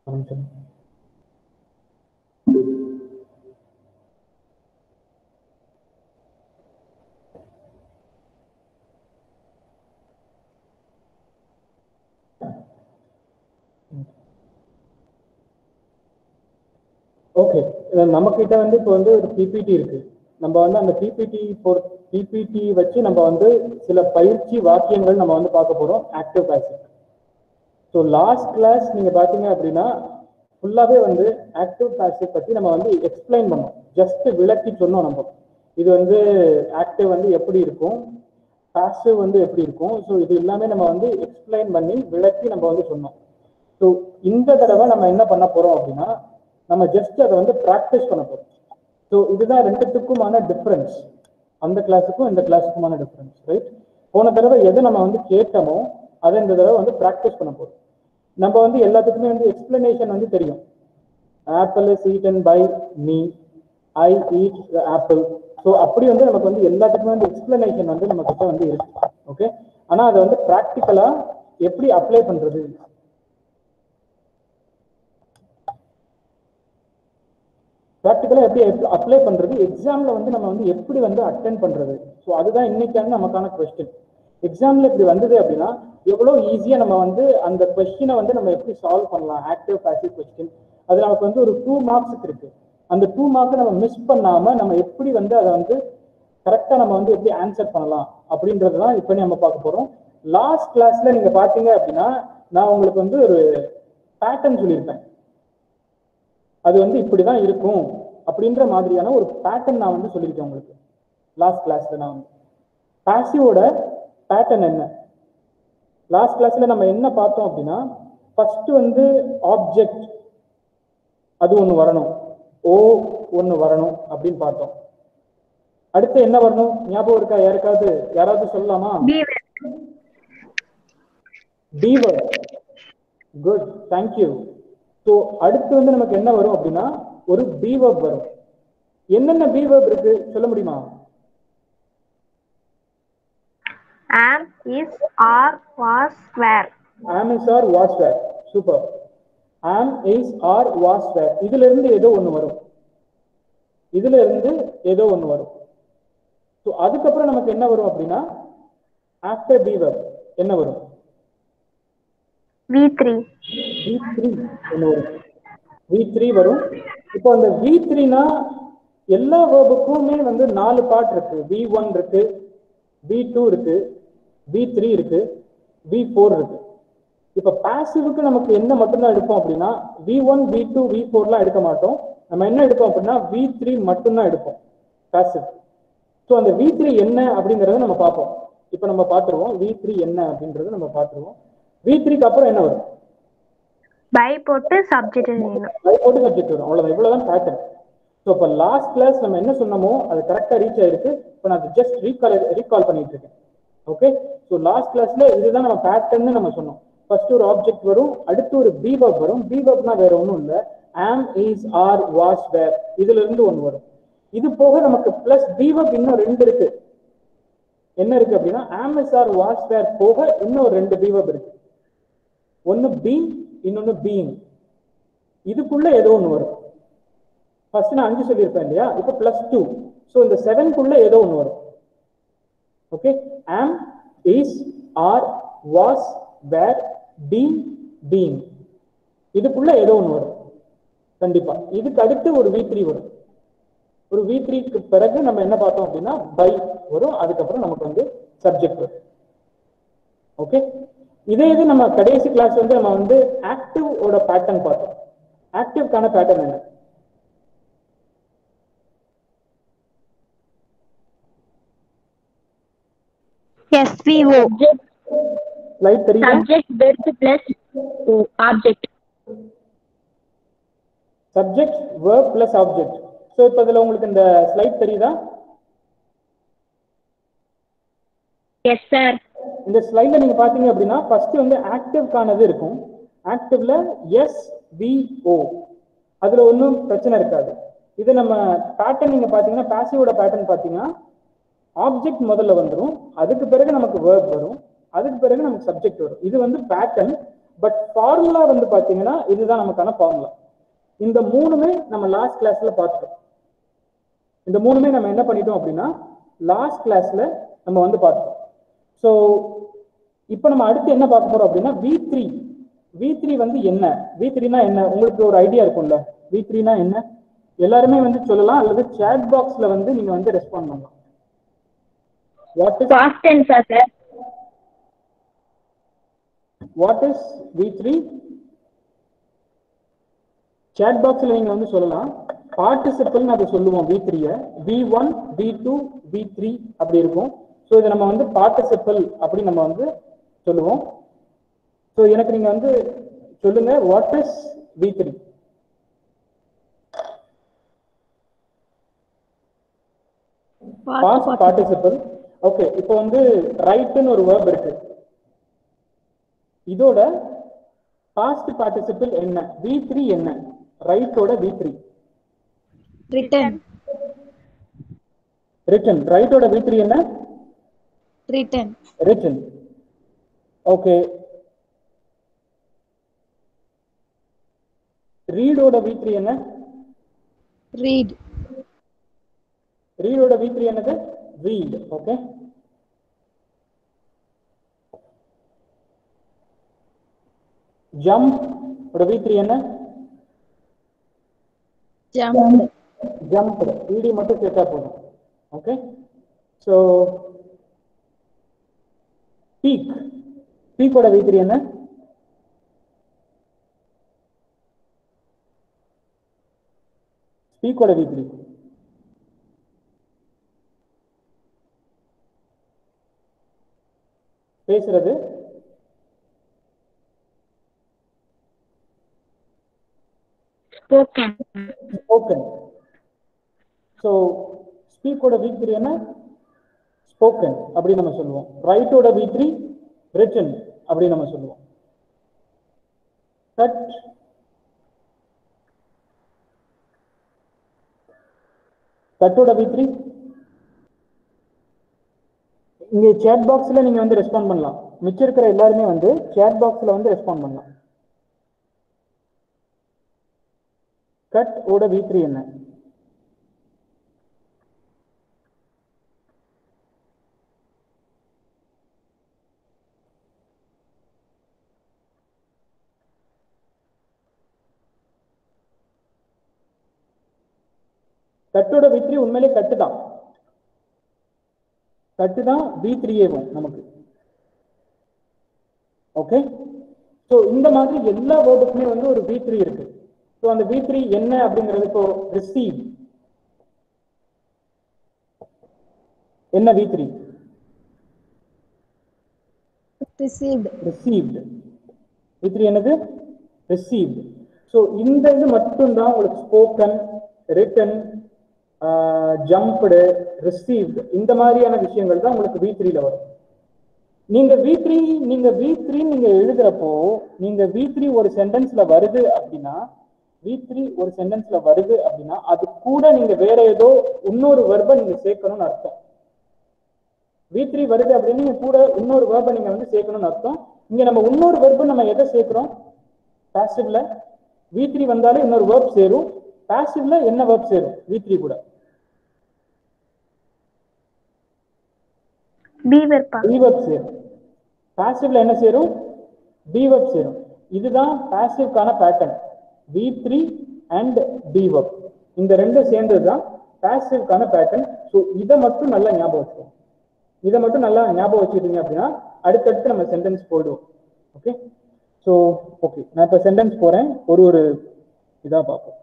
Okay நம்ம கிட்ட வந்து இப்போ வந்து ஒரு பிபிடி இருக்கு நம்ம வந்து அந்த பிபிடி பொறு பிபிடி வச்சு நம்ம வந்து சில பயிற்சி வாக்கியங்கள் நம்ம வந்து பார்க்க போறோம் active passive so last class நீங்க பாத்தீங்க அப்படின்னா ஃபுல்லாவே வந்து ஆக்டிவ் பேசிவ் பத்தி நம்ம வந்து எக்ஸ்பிளைன் பண்ணோம் ஜஸ்ட் விளக்கி சொன்னோம் நம்ம இது வந்து ஆக்டிவ் வந்து எப்படி இருக்கும் பாசிவ் வந்து எப்படி இருக்கும் ஸோ இது எல்லாமே நம்ம வந்து எக்ஸ்பிளைன் பண்ணி விளக்கி நம்ம வந்து சொன்னோம் ஸோ இந்த தடவை நம்ம என்ன பண்ண போறோம் அப்படின்னா நம்ம ஜஸ்ட் அதை வந்து ப்ராக்டிஸ் பண்ண போறோம் ஸோ இதுதான் ரெண்டுத்துக்குமான டிஃப்ரென்ஸ் அந்த கிளாஸுக்கும் இந்த கிளாஸுக்குமான டிஃப்ரென்ஸ் ரைட் போன தடவை எதை நம்ம வந்து கேட்டோமோ அதை இந்த தடவை வந்து ப்ராக்டிஸ் பண்ண போறோம் நம்ம வந்து எல்லாத்துக்குமே வந்து எக்ஸ்பிளனேஷன் வந்து தெரியும் apple is eaten by me I eat apple so அப்படி வந்து நமக்கு வந்து எல்லாத்துக்குமே வந்து எக்ஸ்பிளனேஷன் வந்து நம்ம கிட்ட வந்து இருக்கு ஓகே ஆனா அதை வந்து ப்ராக்டிக்கலா எப்படி அப்ளை பண்றது ப்ராக்டிக்கலாக எப்படி அப்ளை பண்றது எக்ஸாம்ல வந்து நம்ம வந்து எப்படி வந்து அட்டென்ட் பண்றது ஸோ அதுதான் இன்னைக்கான நமக்கான கொஸ்டின் எக்ஸாம்ல இப்படி வந்தது அப்படின்னா எவ்வளோ ஈஸியா நம்ம வந்து அந்த கொஸ்டினை வந்து நம்ம எப்படி சால்வ் பண்ணலாம் ஆக்டிவ் பாசிவ் கொஸ்டின் அது நமக்கு வந்து ஒரு டூ மார்க்ஸுக்கு இருக்கு அந்த டூ மார்க்கை நம்ம மிஸ் பண்ணாம நம்ம எப்படி வந்து அதை வந்து கரெக்டா நம்ம வந்து எப்படி ஆன்சர் பண்ணலாம் அப்படின்றது தான் இப்போ நம்ம பார்க்க போறோம் லாஸ்ட் கிளாஸ்ல நீங்க பாத்தீங்க அப்படின்னா நான் உங்களுக்கு வந்து ஒரு பேட்டர்ன் சொல்லியிருப்பேன் அது வந்து இப்படிதான் இருக்கும் அப்படின்ற மாதிரியான ஒரு பேட்டர்ன் நான் வந்து சொல்லியிருக்கேன் உங்களுக்கு லாஸ்ட் கிளாஸ்ல நான் வந்து பாசிவோட பேட்டர்ன் என்ன லாஸ்ட் கிளாஸ்ல நம்ம என்ன பார்த்தோம் அப்படின்னா ஃபர்ஸ்ட் வந்து ஆப்ஜெக்ட் அது ஒன்று வரணும் ஓ ஒன்று வரணும் அப்படின்னு பார்த்தோம் அடுத்து என்ன வரணும் ஞாபகம் இருக்கா யாருக்காவது யாராவது சொல்லலாமா டீவர் குட் தேங்க்யூ ஸோ அடுத்து வந்து நமக்கு என்ன வரும் அப்படின்னா ஒரு பீவப் வரும் என்னென்ன பீவப் இருக்கு சொல்ல முடியுமா am is are was were am is or was were super am is or was were இதுல இருந்து ஏதோ ஒண்ணு வரும் இதுல இருந்து ஏதோ ஒண்ணு வரும் ஸோ அதுக்கப்புறம் நமக்கு என்ன வரும் அப்படின்னா ஆஃப்டர் பீவப் என்ன வரும் v3 வி த்ரீ என்ன வரும் வி த்ரீ வரும் இப்போ அந்த வி த்ரீனா எல்லா வேர்புக்குமே வந்து நாலு பார்ட் இருக்கு வி ஒன் இருக்கு வி டூ இருக்கு வி த்ரீ இருக்கு வி ஃபோர் இருக்கு இப்போ பாசிவுக்கு நமக்கு என்ன மட்டும்தான் எடுப்போம் அப்படின்னா V one V two V ஃபோர்லாம் எடுக்க மாட்டோம் நம்ம என்ன எடுப்போம் அப்படின்னா வி த்ரீ மட்டும்தான் எடுப்போம் பாசிவ் ஸோ அந்த வி த்ரீ என்ன அப்படிங்கறத நம்ம பார்ப்போம் இப்போ நம்ம பார்த்துருவோம் வி த்ரீ என்ன அப்படின்றத நம்ம பார்த்துருவோம் வி த்ரீக்கு அப்புறம் என்ன வரும் by போட்டு subject எழுதணும் அது போட்டு சப்ஜெக்ட் வரும் அவ்வளவுதான் இவ்வளவுதான் பேட்டர்ன் ஸோ இப்போ லாஸ்ட் கிளாஸ் நம்ம என்ன சொன்னோமோ அது கரெக்டாக ரீச் ஆயிருக்கு இப்போ நான் ஜஸ்ட் ரீகால் ரீகால் பண்ணிட்டு இருக்கேன் ஓகே ஸோ லாஸ்ட் கிளாஸ்ல இதுதான் நம்ம பேட்டர்ன்னு நம்ம சொன்னோம் ஃபர்ஸ்ட் ஒரு ஆப்ஜெக்ட் வரும் அடுத்து ஒரு பீவப் வரும் பீவப்னா வேற ஒன்றும் இல்லை ஆம் இஸ் ஆர் வாஸ் வேர் இதுல இருந்து ஒன்று வரும் இது போக நமக்கு பிளஸ் பீவப் இன்னும் ரெண்டு இருக்கு என்ன இருக்கு அப்படின்னா ஆம் இஸ் ஆர் வாஸ் வேர் போக இன்னும் ஒரு ரெண்டு பீவப் இருக்கு ஒன்னு பி இன்னொன்னு பீயிங் இதுக்குள்ள ஏதோ ஒன்று வரும் ஃபர்ஸ்ட் நான் அஞ்சு சொல்லியிருப்பேன் இல்லையா இப்போ பிளஸ் டூ ஸோ இந்த செவன்குள்ள ஏதோ ஒன்று வரும் okay am is are was were be being இதுக்குள்ள ஏதோ ஒன்று வரும் கண்டிப்பா இதுக்கு அடுத்து ஒரு வி த்ரீ வரும் ஒரு வி த்ரீக்கு பிறகு நம்ம என்ன பார்த்தோம் அப்படின்னா பை வரும் அதுக்கப்புறம் நமக்கு வந்து சப்ஜெக்ட் வரும் ஓகே இதே இது நம்ம கடைசி கிளாஸ் வந்து நம்ம வந்து ஆக்டிவ் ஓட பேட்டர்ன் பார்த்தோம் ஆக்டிவ்க்கான பேட்டர்ன் என்ன SVO ஸ்லைட் தெரியுதா subject verb plus uh, object subject verb plus object so இப்போ இதில் உங்களுக்கு இந்த ஸ்லைட் தெரியுதா yes sir இந்த ஸ்லைட்ல நீங்க பாத்தீங்க அப்படின்னா ஃபர்ஸ்ட் வந்து ஆக்டிவ்கானது இருக்கும் ஆக்டிவ்ல எஸ் வி ஓ அதுல ஒன்றும் பிரச்சனை இருக்காது இது நம்ம பேட்டர்ன் நீங்க பாத்தீங்கன்னா பாசிவோட பேட்டர்ன் பாத்தீங்கன்னா ஆப்ஜெக்ட் முதல்ல வந்துடும் அதுக்கு பிறகு நமக்கு வேர்ப் வரும் அதுக்கு பிறகு நமக்கு சப்ஜெக்ட் வரும் இது வந்து பேட்டர்ன் பட் ஃபார்முலா வந்து பாத்தீங்கன்னா இதுதான் நமக்கான ஃபார்முலா இந்த மூணுமே நம்ம லாஸ்ட் கிளாஸ்ல பார்த்துட்டோம் இந்த மூணுமே நம்ம என்ன பண்ணிட்டோம் அப்படின்னா லாஸ்ட் கிளாஸ்ல நம்ம வந்து பார்த்துட்டோம் ஸோ இப்போ நம்ம அடுத்து என்ன பார்க்க போறோம் அப்படின்னா வி த்ரீ வி த்ரீ வந்து என்ன வி த்ரீனா என்ன உங்களுக்கு ஒரு ஐடியா இருக்கும்ல வி த்ரீனா என்ன எல்லாருமே வந்து சொல்லலாம் அல்லது சேட் பாக்ஸ்ல வந்து நீங்க வந்து ரெஸ்பாண்ட் பண்ணலாம் வாட் இஸ் Past tense ஆ sir what is V three chat பாக்ஸ்ல நீங்க வந்து சொல்லலாம் பார்ட்டிசிபிள்னு அதை சொல்லுவோம் வி த்ரீய V one V two V three அப்படி இருக்கும் ஸோ இதை நம்ம வந்து பார்ட்டிசிபிள் அப்படி நம்ம வந்து சொல்லுவோம் ஸோ எனக்கு நீங்க வந்து சொல்லுங்க what is V three past participle okay இப்போ வந்து ரைட்னு ஒரு வேர்ப் இருக்கு இதோட பாஸ்ட் பார்ட்டிசிபிள் என்ன வி த்ரீ என்ன ரைட்டோட வி த்ரீ Return. ரிட்டன் ரைட்டோட வி த்ரீ என்ன Return. ரிட்டன் ஓகே ரீடோட வி த்ரீ என்ன Read. ரீடோட வி த்ரீ என்னது ரீட் ஓகே ஜம்ப் ஓட வி த்ரீ என்ன Jumped. ஜம்ப் இடி மட்டும் சேர்த்தா போதும் ஓகே ஸோ பீக் பீக்கோட வி த்ரீ என்ன பீக்கோட வி த்ரீ பேசுறது spoken ஸ்போக்கன் ஸோ ஸ்பீக்கோட வி த்ரீ என்ன ஸ்போக்கன் அப்படி நம்ம சொல்லுவோம் ரைட்டோட வி த்ரீ ரிட்டன் அப்படி நம்ம சொல்லுவோம் கட் கட்டோட வி த்ரீ இங்க சேட் பாக்ஸ்ல நீங்க வந்து ரெஸ்பாண்ட் பண்ணலாம் மிச்சம் இருக்கிற எல்லாருமே வந்து சேட் பாக்ஸ்ல வந்து ரெஸ்பாண்ட் பண்ணலாம் கட் ஓட வி த்ரீ என்ன கட்டோட வி த்ரீ உண்மையிலே கட்டு தான் கட்டு தான் வி த்ரீஏவும் நமக்கு ஓகே ஸோ இந்த மாதிரி எல்லா வேர்டுக்குமே வந்து ஒரு வி த்ரீ இருக்கு ஸோ அந்த வி த்ரீ என்ன அப்படிங்கிறது இப்போ ரிசீவ் என்ன V three Received. Received V three என்னது ரிசீவ்டு ஸோ இந்த இது மட்டும்தான் உங்களுக்கு ஸ்போக்கன் ரிட்டன் ஜம்ப்டு ரிசீவ்டு இந்த மாதிரியான விஷயங்கள் தான் உங்களுக்கு வி த்ரீல வரும் நீங்க வி த்ரீ நீங்க வி த்ரீ நீங்க எழுதுறப்போ நீங்க வி த்ரீ ஒரு சென்டென்ஸ்ல வருது அப்படின்னா வி த்ரீ ஒரு சென்டென்ஸ்ல வருது அப்படின்னா அது கூட நீங்க வேற ஏதோ இன்னொரு வெர்பை நீங்க சேர்க்கணும்னு அர்த்தம் வி த்ரீ வருது அப்படின்னு நீங்க கூட இன்னொரு வேர்பை நீங்க வந்து சேர்க்கணும்னு அர்த்தம் இங்க நம்ம இன்னொரு வெர்பு நம்ம எதை சேர்க்கிறோம் பாசிவ்ல வி த்ரீ வந்தாலே இன்னொரு வேர்ப் சேரும் பாசிவ்ல என்ன வேர்ப் சேரும் வி த்ரீ கூட பி வெர்பா பீவப் சேரும் பாசிவ்ல என்ன சேரும் பீவப் சேரும் இதுதான் பாசிவ்க்கான பேட்டர்ன் வி த்ரீ அண்ட் பீவப் இந்த ரெண்டும் சேர்ந்தது தான் பாசிவ்க்கான பேட்டர்ன் ஸோ இதை மட்டும் நல்லா ஞாபகம் வச்சுக்கோங்க இதை மட்டும் நல்லா ஞாபகம் வச்சுக்கிட்டீங்க அப்படின்னா அடுத்தடுத்து நம்ம சென்டென்ஸ் போயிடுவோம் ஓகே ஸோ ஓகே நான் இப்போ சென்டென்ஸ் போறேன் ஒரு ஒரு இதாக பார்ப்போம்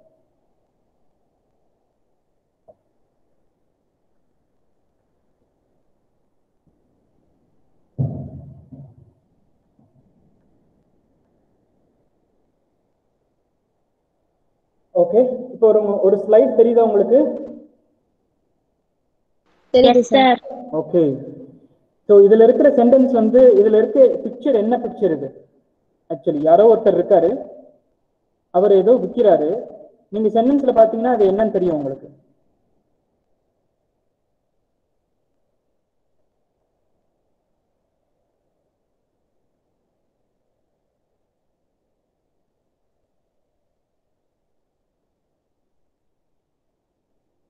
ஓகே இப்போ ஒரு ஒரு ஸ்லைட் தெரியுதா உங்களுக்கு தெரியுது yes sir sir okay so இதுல இருக்கிற சென்டென்ஸ் வந்து இதுல இருக்க பிக்சர் என்ன பிக்சர் இது ஆக்சுவலி யாரோ ஒருத்தர் இருக்காரு அவர் ஏதோ விற்கிறாரு நீங்க சென்டென்ஸ்ல பாத்தீங்கன்னா அது என்னன்னு தெரியும் உங்களுக்கு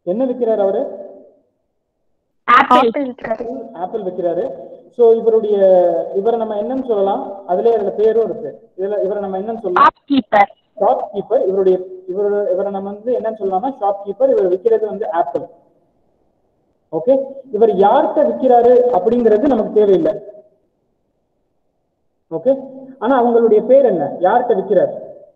என்ன விற்கிறார் அவரு ஆப்பிள் ஆப்பிள் விற்கிறாரு ஆப்பிள் விற்கிறாரு சோ இவருடைய இவரை நம்ம என்னன்னு சொல்லலாம் அதுலயே அதுல பேரும் இருக்கு இதுல இவரை நம்ம என்னன்னு சொல்லலாம் ஷாப் கீப்பர் ஷாப் கீப்பர் இவருடைய இவரோட இவரை நம்ம வந்து என்னன்னு சொல்லலாம்னா ஷாப் கீப்பர் இவர் விற்கிறது வந்து ஆப்பிள் ஓகே இவர் யார்கிட்ட விற்கிறாரு அப்படிங்கிறது நமக்கு தேவையில்லை ஓகே ஆனா அவங்களுடைய பேர் என்ன யார்கிட்ட விற்கிறார்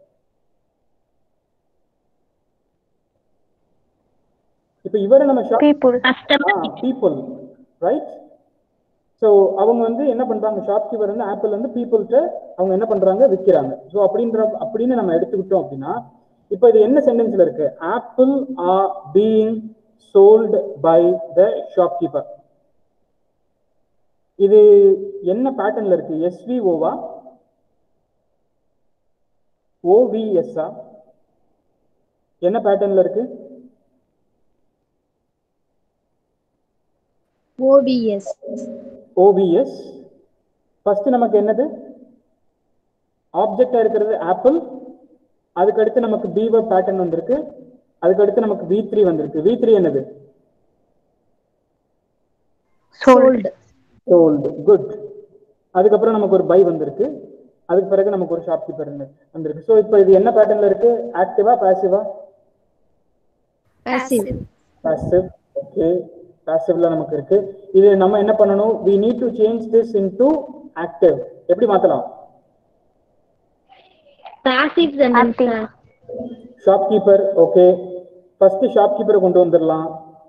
இப்ப இவரை நம்ம shop people customer people right so அவங்க வந்து என்ன பண்றாங்க ஷாப்கீப்பர் வந்து ஆப்பிள் வந்து பீப்புள்கிட்ட அவங்க என்ன பண்றாங்க விற்கிறாங்க ஸோ அப்படின்ற அப்படின்னு நம்ம எடுத்துக்கிட்டோம் அப்படின்னா இப்போ இது என்ன சென்டென்ஸ்ல இருக்கு apple are being sold by the shopkeeper இது என்ன பேட்டர்ன்ல இருக்கு எஸ்விஓவா ஓவிஎஸ்ஆ என்ன பேட்டர்ன்ல இருக்கு OBS. ஓபிஎஸ் ஃபர்ஸ்ட் நமக்கு என்னது ஆப்ஜெக்டா இருக்கிறது ஆப்பிள் அதுக்கு அடுத்து நமக்கு பீவ பேட்டர்ன் வந்திருக்கு அதுக்கு அடுத்து நமக்கு வி த்ரீ வந்திருக்கு வி த்ரீ என்னது சோல்டு சோல்டு குட் அதுக்கப்புறம் நமக்கு ஒரு பை வந்திருக்கு அதுக்கு பிறகு நமக்கு ஒரு ஷாப் கீப்பர் வந்திருக்கு ஸோ இப்போ இது என்ன பேட்டர்ன்ல இருக்கு ஆக்டிவா பாசிவா Passive. பாசிவ் ஓகே பாசிவ்ல நமக்கு இருக்கு இது நம்ம என்ன பண்ணணும் we need to change this into active எப்படி மாத்தலாம் passive sentence Active. Sir shopkeeper okay first ஷாப்கீப்பரை கொண்டு வந்துடலாம்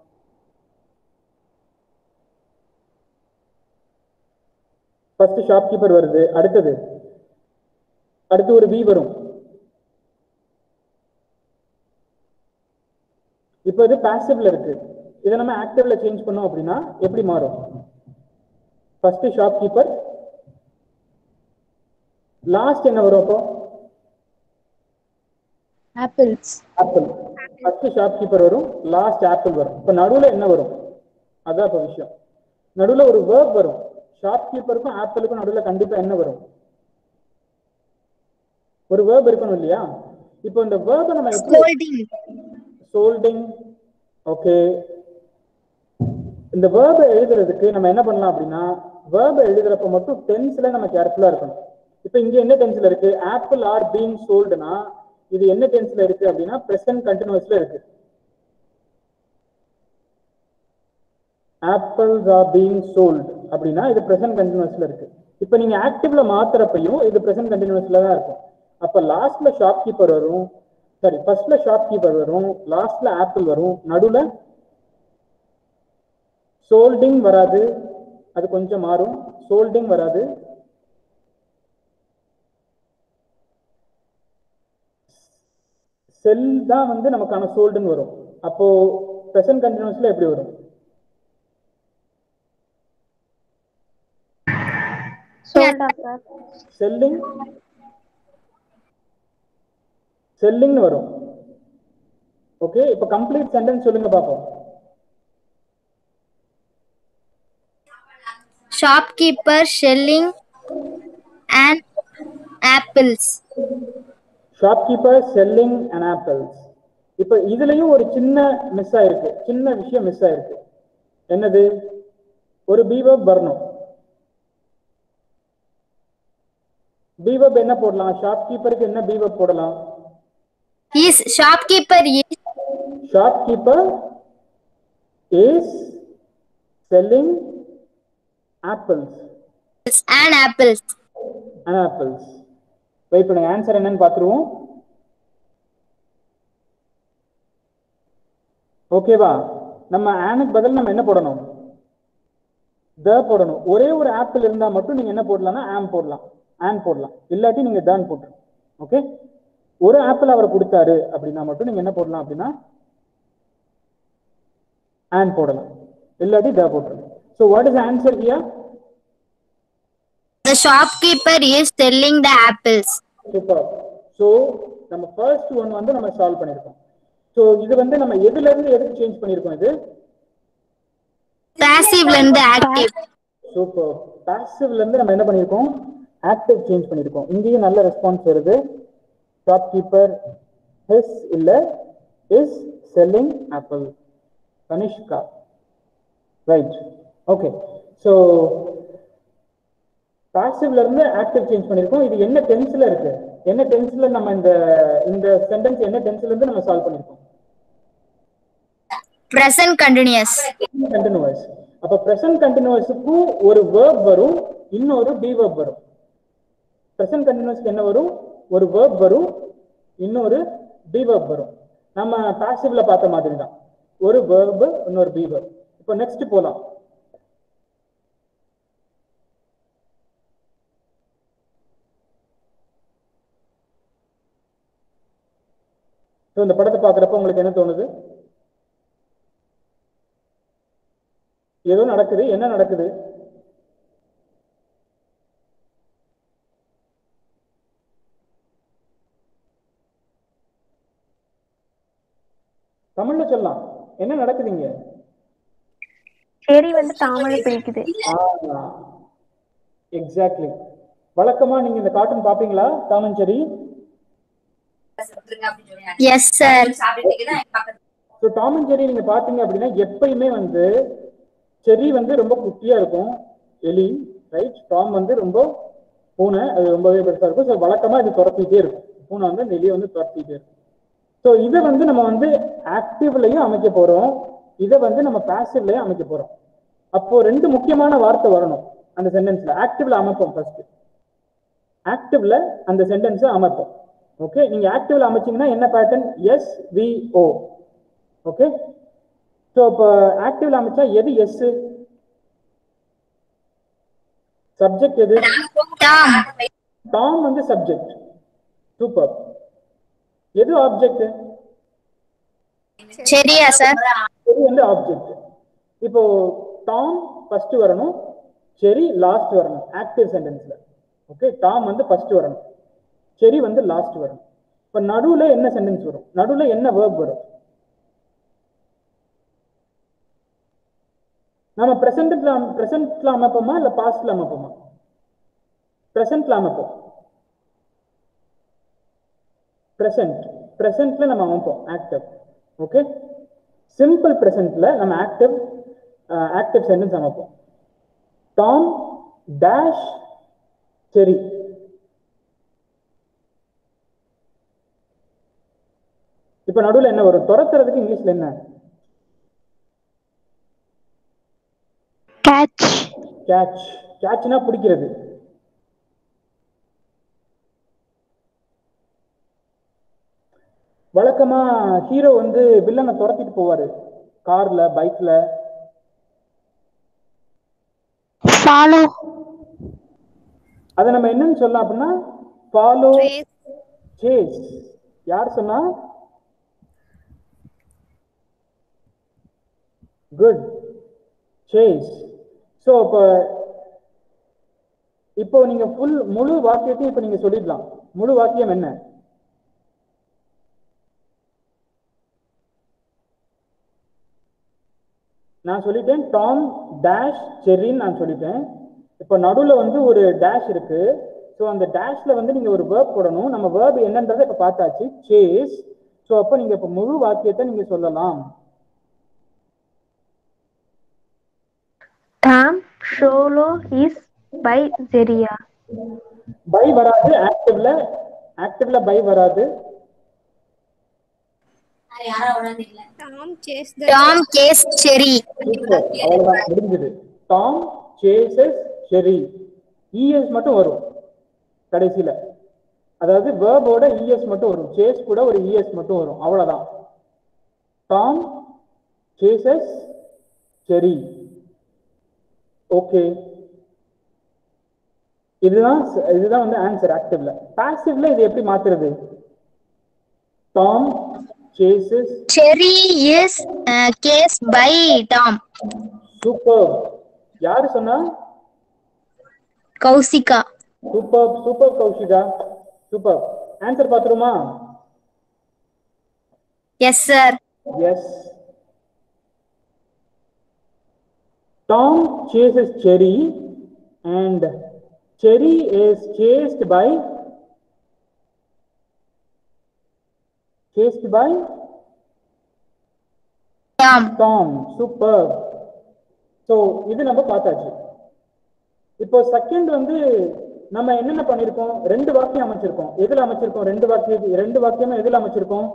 ஃபர்ஸ்ட் ஷாப்கீப்பர் வருது அடுத்தது அடுத்து ஒரு வி வரும் இப்போ இது பாசிவ்ல இருக்கு இதை நம்ம ஆக்டிவ்ல சேஞ்ச் பண்ணோம் அப்படின்னா எப்படி மாறும் ஃபர்ஸ்ட் ஷாப்கீப்பர் லாஸ்ட் என்ன வரும் அப்போ Apples. ஆப்பிள் ஃபர்ஸ்ட் ஷாப்கீப்பர் வரும் லாஸ்ட் ஆப்பிள் வரும் இப்போ நடுவுல என்ன வரும் அதான் இப்போ விஷயம் நடுவுல ஒரு வேர்ப் வரும் ஷாப்கீப்பருக்கும் ஆப்பிளுக்கும் நடுவுல கண்டிப்பா என்ன வரும் ஒரு வேர்ப் இருக்கணும் இல்லையா இப்போ இந்த வேர்பை நம்ம எப்படி சோல்டிங் ஓகே இந்த வேர்பை எழுதுறதுக்கு நம்ம என்ன பண்ணலாம் அப்படின்னா வேர்பை எழுதுறப்ப மட்டும் டென்ஸ்ல நம்ம கேர்ஃபுல்லா இருக்கணும் இப்போ இங்க என்ன டென்ஸ்ல இருக்கு ஆப்பிள் ஆர் பீங் சோல்டுனா இது என்ன டென்ஸ்ல இருக்கு அப்படின்னா பிரசன்ட் கண்டினியூஸ்ல இருக்கு ஆப்பிள்ஸ் ஆர் பீங் சோல்டு அப்படின்னா இது பிரசன்ட் கண்டினியூஸ்ல இருக்கு இப்போ நீங்க ஆக்டிவ்ல மாத்துறப்பையும் இது பிரசன்ட் கண்டினியூஸ்ல தான் இருக்கும் அப்ப லாஸ்ட்ல ஷாப்கீப்பர் வரும் சாரி ஃபர்ஸ்ட்ல ஷாப்கீப்பர் வரும் லாஸ்ட்ல ஆப்பிள் வரும் நடுவுல சோல்டிங் வராது அது கொஞ்சம் மாறும் சோல்டிங் வராது செல் தான் வந்து நமக்கான சோல்டுன்னு வரும் அப்போ பிரசன்ட் கண்டினியூஸ்ல எப்படி வரும் சோல்டா சார் செல்லிங் செல்லிங்னு வரும் ஓகே இப்போ கம்ப்ளீட் சென்டென்ஸ் சொல்லுங்க பாப்போம் shopkeeper selling and apples shopkeeper selling and apples இப்போ இதுலயும் ஒரு சின்ன மிஸ் ஆயிருக்கு சின்ன விஷயம் மிஸ் ஆயிருக்கு என்னது ஒரு பீவப் வரணும் பீவப் என்ன போடலாம் ஷாப்கீப்பருக்கு என்ன பீவப் போடலாம் his shopkeeper is shopkeeper is selling apples and apples and apples wait பண்ணுங்க ஆன்சர் என்னன்னு பார்த்துருவோம் ஓகேவா நம்ம ஆனுக்கு பதில் நம்ம என்ன போடணும் த போடணும் ஒரே ஒரு ஆப்பிள் இருந்தா மட்டும் நீங்க என்ன போடலாம்னா ஆம் போடலாம் ஆன் போடலாம் இல்லாட்டி நீங்க தான் போட்டு ஓகே ஒரு ஆப்பிள் அவர் கொடுத்தாரு அப்படின்னா மட்டும் நீங்க என்ன போடலாம் அப்படின்னா ஆன் போடலாம் இல்லாட்டி த போட்டுருங்க so what is answer here the shopkeeper is selling the apples super so நம்ம ஃபர்ஸ்ட் ஒன் வந்து நம்ம சால்வ் பண்ணியிருக்கோம் ஸோ இது வந்து நம்ம எதுல இருந்து எதுக்கு சேஞ்ச் பண்ணியிருக்கோம் இது passive ல இருந்து active சூப்பர் பாசிவ்ல இருந்து நம்ம என்ன பண்ணியிருக்கோம் ஆக்டிவ் சேஞ்ச் பண்ணியிருக்கோம் இங்கேயும் நல்ல ரெஸ்பான்ஸ் வருது ஷாப்கீப்பர் ஹிஸ் இல்ல is selling apple Kanishka right okay so பாசிவ்ல இருந்து ஆக்டிவ் சேஞ்ச் பண்ணிருக்கோம் இது என்ன டென்ஸ்ல இருக்கு என்ன டென்ஸ்ல நம்ம இந்த இந்த சென்டென்ஸ் என்ன டென்ஸ்ல இருந்து நம்ம சால்வ் பண்ணிருக்கோம் present continuous கண்டினியூஸ் அப்ப பிரசன்ட் கண்டினியூஸுக்கும் ஒரு வேர்ப் வரும் இன்னொரு பி வேர்ப் வரும் பிரசன்ட் கண்டினியூஸ்க்கு என்ன வரும் ஒரு வேர்ப் வரும் இன்னொரு பி வேர்ப் வரும் நம்ம பாசிவ்ல பார்த்த மாதிரி தான் ஒரு வேர்ப் இன்னொரு பி வேர்ப் இப்போ நெக்ஸ்ட் போலாம் So, இந்த படத்தை பார்க்குறப்ப உங்களுக்கு என்ன தோணுது ஏதோ நடக்குது என்ன நடக்குது தமிழ்ல சொல்லலாம் என்ன நடக்குதுங்க செடி வந்து தாமரை பிடிக்குது எக்ஸாக்ட்லி வழக்கமா நீங்க இந்த கார்ட்டூன் பாப்பீங்களா Tom and Jerry yes sir so Tom and Jerry நீங்க பாத்தீங்க அப்படின்னா எப்பயுமே வந்து செரி வந்து ரொம்ப குட்டியா இருக்கும் எலி ரைட் டாம் வந்து ரொம்ப பூனை அது ரொம்பவே பெருசா இருக்கும் ஸோ வழக்கமா இது துரத்திட்டே இருக்கும் பூனை வந்து அந்த எலியை வந்து துரத்திட்டே இருக்கும் ஸோ இதை வந்து நம்ம வந்து ஆக்டிவ்லையும் அமைக்க போறோம் இதை வந்து நம்ம பாசிவ்லையும் அமைக்க போறோம் அப்போ ரெண்டு முக்கியமான வார்த்தை வரணும் அந்த சென்டென்ஸ்ல ஆக்டிவ்ல அமைப்போம் ஃபர்ஸ்ட் ஆக்டிவ்ல அந்த சென்டென்ஸை அமைப்போம் ஓகே நீங்க ஆக்டிவ்ல அமைச்சீங்கன்னா என்ன pattern S V O okay so இப்போ ஆக்டிவ்ல அமைச்சா எது எஸ் சப்ஜெக்ட் எது tom டாம் வந்து சப்ஜெக்ட் சூப்பர் எது ஆப்ஜெக்ட் சரியா sir செரி வந்து ஆப்ஜெக்ட் இப்போ டாம் ஃபர்ஸ்ட் வரணும் செரி லாஸ்ட் வரணும் ஆக்டிவ் சென்டென்ஸ்ல ஓகே டாம் வந்து ஃபர்ஸ்ட் வரணும் செரி வந்து லாஸ்ட் வரணும் இப்போ நடுவுல என்ன சென்டென்ஸ் வரும் நடுவுல என்ன வேர்ப் வரும் நம்ம பிரசன்ட்ல பிரசன்ட்ல அமைப்போமா இல்ல பாஸ்ட்ல அமைப்போமா பிரசன்ட்ல அமைப்போம் பிரசன்ட் பிரசன்ட்ல நம்ம அமைப்போம் ஆக்டிவ் ஓகே சிம்பிள் பிரசன்ட்ல நம்ம ஆக்டிவ் ஆக்டிவ் சென்டென்ஸ் அமைப்போம் டாம் டேஷ் செரி இப்ப நடுவுல என்ன வரும் துரத்துறதுக்கு இங்கிலீஷ்ல என்ன கேட்ச் கேட்ச் கேட்ச்னா பிடிக்கிறது வழக்கமா ஹீரோ வந்து வில்லனை துரத்திட்டு போவாரு கார்ல பைக்ல ஃபாலோ அதை நம்ம என்னன்னு சொல்லலாம் அப்படின்னா ஃபாலோ சேஸ் யார் சொன்னா குட் சேஸ் ஸோ இப்போ இப்போ நீங்க ஃபுல் முழு வாக்கியத்தையும் இப்போ நீங்க சொல்லிடலாம் முழு வாக்கியம் என்ன நான் சொல்லிட்டேன் டாம் டேஷ் செரின்னு நான் சொல்லிட்டேன் இப்போ நடுவில் வந்து ஒரு டேஷ் இருக்கு ஸோ அந்த டேஷ்ல வந்து நீங்க ஒரு வேர்ப் போடணும் நம்ம வேர்ப் என்னன்றதை இப்போ பார்த்தாச்சு சேஸ் ஸோ அப்போ நீங்க இப்போ முழு வாக்கியத்தை நீங்க சொல்லலாம் டாம் ஷோலோ இஸ் பை ஜெரியா பை வராது ஆக்டிவ்ல ஆக்டிவ்ல பை வராது tom case cherry சூப்பர் அவ்வளவுதான் முடிஞ்சது டாம் சேசஸ் செரி இஎஸ் மட்டும் வரும் கடைசியில அதாவது வேர்போட இஎஸ் மட்டும் வரும் சேஸ் கூட ஒரு இஎஸ் மட்டும் வரும் அவ்வளவுதான் டாம் சேசஸ் செரி ஓகே இதுதான் ச- இதுதான் வந்து ஆன்சர் ஆக்டிவ்ல பாசிவ்ல இது எப்படி மாத்துறது Tom chases cherry is uh, case by tom super யாரு சொன்னா kausika super super Kaushika super answer பார்த்துருமா yes sir yes Tom chases cherry and cherry is chased by chased by tom Storm. storm super so இது நம்ம பார்த்தாச்சு இப்போ second வந்து நம்ம என்னென்ன பண்ணிருக்கோம் ரெண்டு வாக்கியம் அமைச்சிருக்கோம் எதுல அமைச்சிருக்கோம் ரெண்டு வாக்கியம் ரெண்டு வாக்கியமும் எதுல அமைச்சிருக்கோம்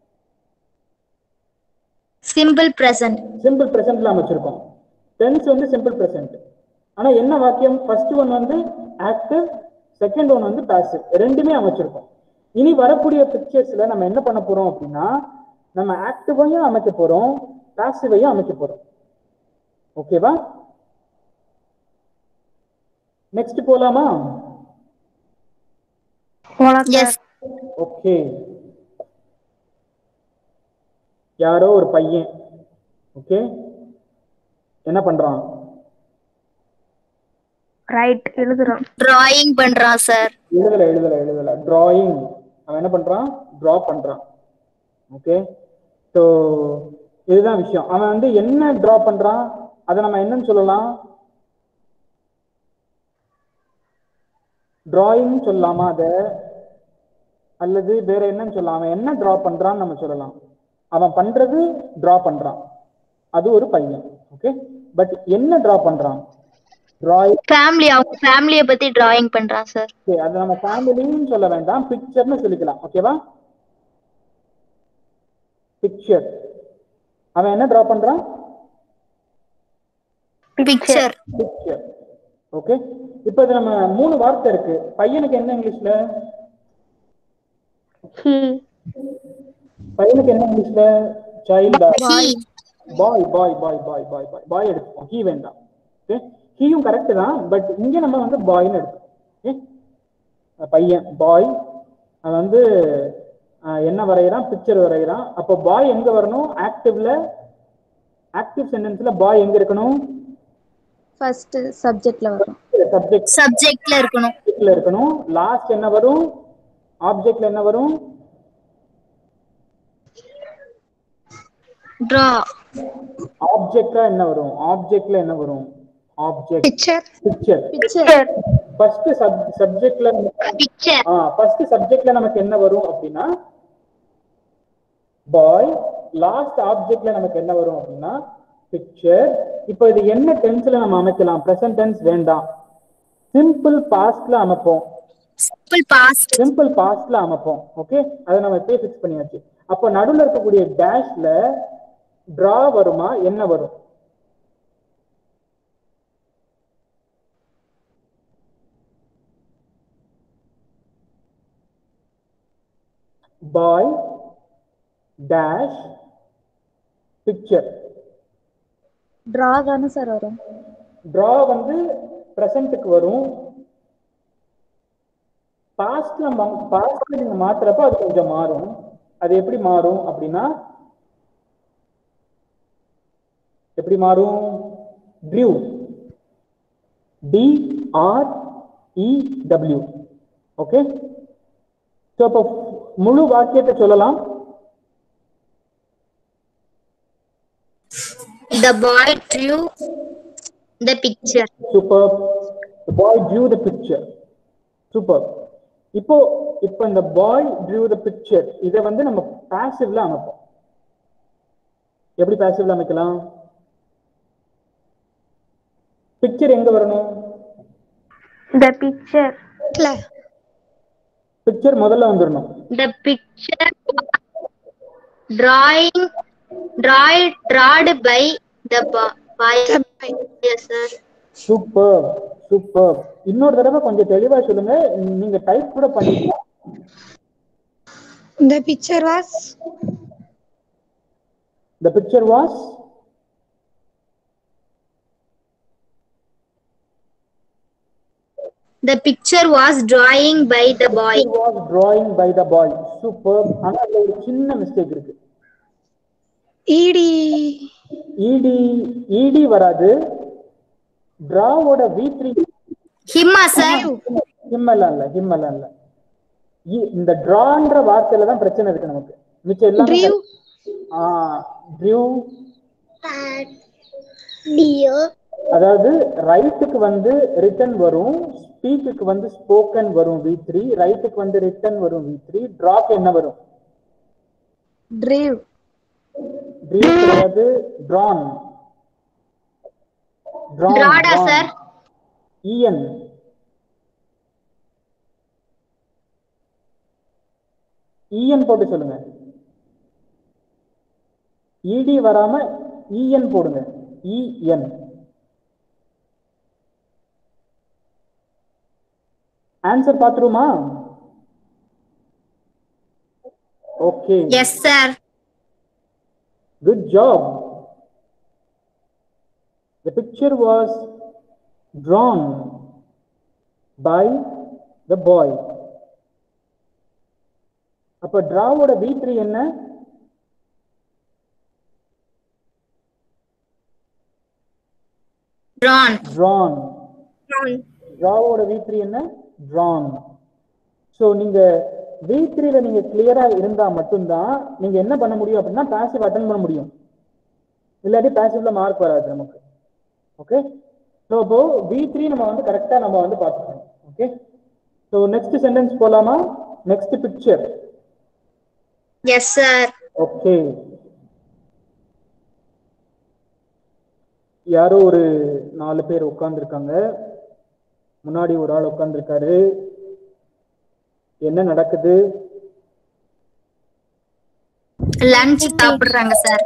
Simple present. சிம்பிள் பிரசன்ட்ல அமைச்சிருக்கோம் டென்ஸ் வந்து சிம்பிள் பிரசன்ட் ஆனா என்ன வாக்கியம் ஃபர்ஸ்ட் ஒன் வந்து ஆக்டிவ் செகண்ட் ஒன் வந்து பாசிவ் ரெண்டுமே அமைச்சிருக்கோம் இனி வரக்கூடிய பிக்சர்ஸ்ல நம்ம என்ன பண்ண போறோம் அப்படின்னா நம்ம ஆக்டிவையும் அமைக்க போறோம் பாசிவையும் அமைக்க போறோம் ஓகேவா நெக்ஸ்ட் போலாமா போலாம் Yes. சார் ஓகே யாரோ ஒரு பையன் ஓகே என்ன பண்றான் ரைட் எழுதுறோம் Drawing பண்றான் sir. எழுதல எழுதல எழுதல டிராயிங் அவன் என்ன பண்றான் டிரா பண்றான் ஓகே ஸோ இதுதான் விஷயம் அவன் வந்து என்ன டிரா பண்றான் அதை நம்ம என்னன்னு சொல்லலாம் டிராயிங் சொல்லலாமா அதை அல்லது வேற என்னன்னு சொல்லலாம் அவன் என்ன டிரா பண்றான்னு நம்ம சொல்லலாம் அவன் பண்றது டிரா பண்றான் அது ஒரு பையன் ஓகே பட் என்ன டிரா பண்றான் டிராயிங் Family அவங்க ஃபேமிலிய பத்தி drawing பண்றான் sir. ஓகே அது நம்ம ஃபேமிலின்னு சொல்ல வேண்டாம் பிக்சர்னு சொல்லிக்கலாம் ஓகேவா பிக்சர் அவன் என்ன டிரா பண்றான் Picture. பிக்சர் ஓகே இப்போ இது நம்ம மூணு வார்த்தை இருக்கு பையனுக்கு என்ன இங்கிலீஷ்ல ஹி பையனுக்கு என்ன இங்கிலீஷ்ல சைல்டா He. பாய் பாய் பாய் பாய் பாய் பாய் பாய் எடுத்துப்போம் ஹீ வேண்டாம் ஓகே ஹீயும் கரெக்ட் தான் பட் இங்க நம்ம வந்து பாய்னு எடுத்துப்போம் ஓகே பையன் பாய் அவன் வந்து அஹ், என்ன வரைகிறான் பிக்சர் வரைகிறான் அப்போ பாய் எங்க வரணும் ஆக்டிவ்ல ஆக்டிவ் சென்டென்ஸ்ல பாய் எங்க இருக்கணும் ஃபர்ஸ்ட் சப்ஜெக்ட்ல வரும் சப்ஜெக்ட் Subjectல இருக்கணும். இருக்கணும் லாஸ்ட் என்ன வரும் ஆப்ஜெக்ட்ல என்ன வரும் Draw. ஆப்ஜெக்டா என்ன வரும் ஆப்ஜெக்ட்ல என்ன வரும் object Picture. Picture picture first சப்ஜெக்ட்ல Picture. ஆ ஃபர்ஸ்ட் சப்ஜெக்ட்ல நமக்கு என்ன வரும் அப்படின்னா பாய் லாஸ்ட் ஆப்ஜெக்ட்ல நமக்கு என்ன வரும் அப்படின்னா பிக்சர் இப்போ இது என்ன டென்ஸ்ல நம்ம அமைக்கலாம் பிரசன்ட் டென்ஸ் வேண்டாம் சிம்பிள் பாஸ்ட்ல அமைப்போம் Simple past. சிம்பிள் பாஸ்ட்ல அமைப்போம் ஓகே அதை நம்ம இப்பயே ஃபிக்ஸ் பண்ணியாச்சு அப்போ நடுவுல இருக்கக்கூடிய டேஷ்ல டிரா வருமா என்ன வரும் பாய் டேஷ் பிக்சர் டிரா தானே சார் வரும் டிரா வந்து ப்ரெசண்ட்டுக்கு வரும் பாஸ்ட்ல பாஸ்ட்ல நீங்க மாத்துறப்ப அது கொஞ்சம் மாறும் அது எப்படி மாறும் அப்படின்னா எப்படி மாறும் drew D R E W okay so இப்போ முழு வாக்கியத்தை சொல்லலாம் The boy drew the picture. Super the boy drew the picture super இப்போ இப்போ இந்த பாய் drew the picture இதை வந்து நம்ம பாசிவ்ல அமைப்போம் எப்படி பாசிவ்ல அமைக்கலாம் பிக்சர் எங்க வரணும் த பிக்சர் பிக்சர் முதல்ல வந்துடணும் The picture drawing drawn drawed by the bo- boy. Yes, sir. Super super இன்னொரு தடவை கொஞ்சம் தெளிவா சொல்லுங்க நீங்க டைப் கூட பண்ணிக்கலாம் The picture was the picture was The picture was drawing by the boy. was drawing by the boy super ஆனா அதுல ஒரு சின்ன மிஸ்டேக் இருக்கு ED. இடி இடி வராது டிராவோட வி த்ரீ Himma, sir. ஹிம்மெல்லாம் இல்ல ஹிம்மெல்லாம் இல்ல இ- இந்த டிரான்ற வார்த்தையில தான் பிரச்சனை இருக்கு நமக்கு மிச்சம் எல்லாமே Drew. ஆ ட்ரியூ அதாவது ரைட்டுக்கு வந்து ரிட்டன் வரும் ஸ்பீக்குக்கு வந்து ஸ்போக்கன் வரும் வி த்ரீ ரைட்டுக்கு வந்து ரிட்டன் வரும் வி த்ரீ டிராக்கு என்ன வரும் drew ட்ரீம் கிடையாது ட்ரான் Drawed ஆ, sir? இஎன் இஎன் போட்டு சொல்லுங்க இடி வராம இஎன் போடுங்க இஎன் ஆன்சர் பாத்துருமா okay yes sir Good job. The picture was drawn by the boy. அப்ப டிராவோட பி த்ரீ என்ன drawn drawn டிராவோட வி த்ரீ என்ன drawn ஸோ நீங்க வி த்ரீல நீங்க கிளியரா இருந்தா மட்டும்தான் நீங்க என்ன பண்ண முடியும் அப்படின்னா பாசிவ் அட்டன் பண்ண முடியும் இல்லாட்டி பாசிவ்ல மார்க் வராது நமக்கு ஓகே ஸோ அப்போ வி த்ரீ நம்ம வந்து கரெக்டா நம்ம வந்து பார்த்துக்கணும் ஓகே ஸோ நெக்ஸ்ட் சென்டென்ஸ் போலாமா next picture yes sir okay யாரோ ஒரு நாலு பேர் உட்கார்ந்துருக்காங்க முன்னாடி ஒரு ஆள் உட்கார்ந்துருக்காரு என்ன நடக்குது லஞ்ச் சாப்பிடுறாங்க சார்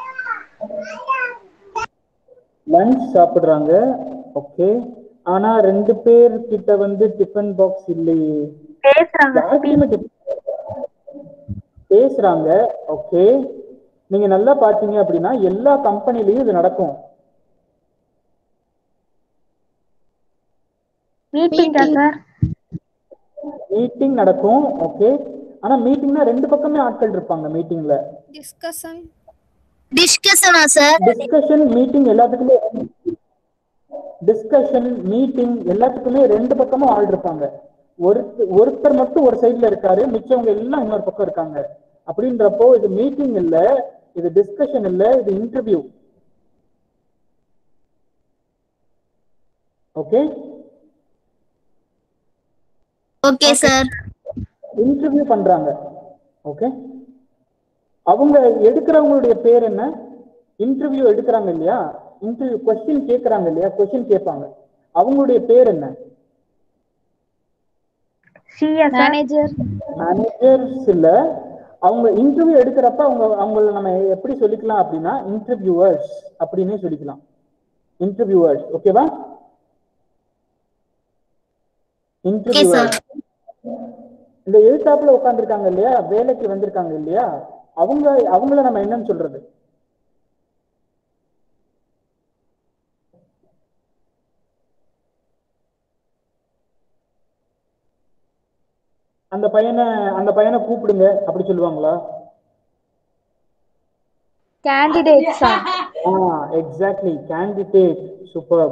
லஞ்ச் சாப்பிடுறாங்க ஓகே ஆனா ரெண்டு பேர் கிட்ட வந்து டிஃபன் பாக்ஸ் இல்லையே பேசுறாங்க யாருக்குமே tiffin- பேசுறாங்க ஓகே நீங்க நல்லா பாத்தீங்க அப்படின்னா எல்லா கம்பெனிலயும் இது நடக்கும் மீட்டிங்கா சார் மீட்டிங் நடக்கும் ஓகே ஆனா மீட்டிங்னா ரெண்டு பக்கமே ஆட்கள் இருப்பாங்க மீட்டிங்ல டிஸ்கஷன் டிஸ்கஷனா சார் டிஸ்கஷன் மீட்டிங் எல்லாத்துக்குமே டிஸ்கஷன் மீட்டிங் எல்லாத்துக்குமே ரெண்டு பக்கமும் ஆள் இருப்பாங்க ஒருத்தர் ஒருத்தர் மட்டும் ஒரு சைடுல இருக்காரு மிச்சவங்க எல்லாம் இன்னொரு பக்கம் இருக்காங்க அப்படின்றப்போ இது மீட்டிங் இல்ல இது டிஸ்கஷன் இல்ல இது interview okay okay sir interview பண்றாங்க ஓகே அவங்க எடுக்கிறவங்களுடைய பேர் என்ன இன்டர்வியூ எடுக்கிறாங்க இல்லையா இன்டர்வியூ கொஸ்டின் கேட்கறாங்க இல்லையா கொஸ்டின் கேட்பாங்க அவங்களுடைய பேர் என்ன சியா சார் மேனேஜர் மேனேஜர்ஸ் இல்ல அவங்க இன்டர்வியூ எடுக்கிறப்ப அவங்க அவங்கள நம்ம எப்படி சொல்லிக்கலாம் அப்படின்னா இன்டர்வியூவர்ஸ் அப்படின்னே சொல்லிக்கலாம் இன்டர்வியூவர்ஸ் ஓகேவா இன்டர்வியூவர்ஸ் இந்த எழுத்தாப்புல உட்கார்ந்திருக்காங்க இல்லையா வேலைக்கு வந்திருக்காங்க இல்லையா அவங்க அவங்கள நம்ம என்னன்னு சொல்றது அந்த பையனை அந்த பையனை கூப்பிடுங்க அப்படி சொல்லுவாங்களா கேண்டிடேட்ஸா ஆ exactly candidate super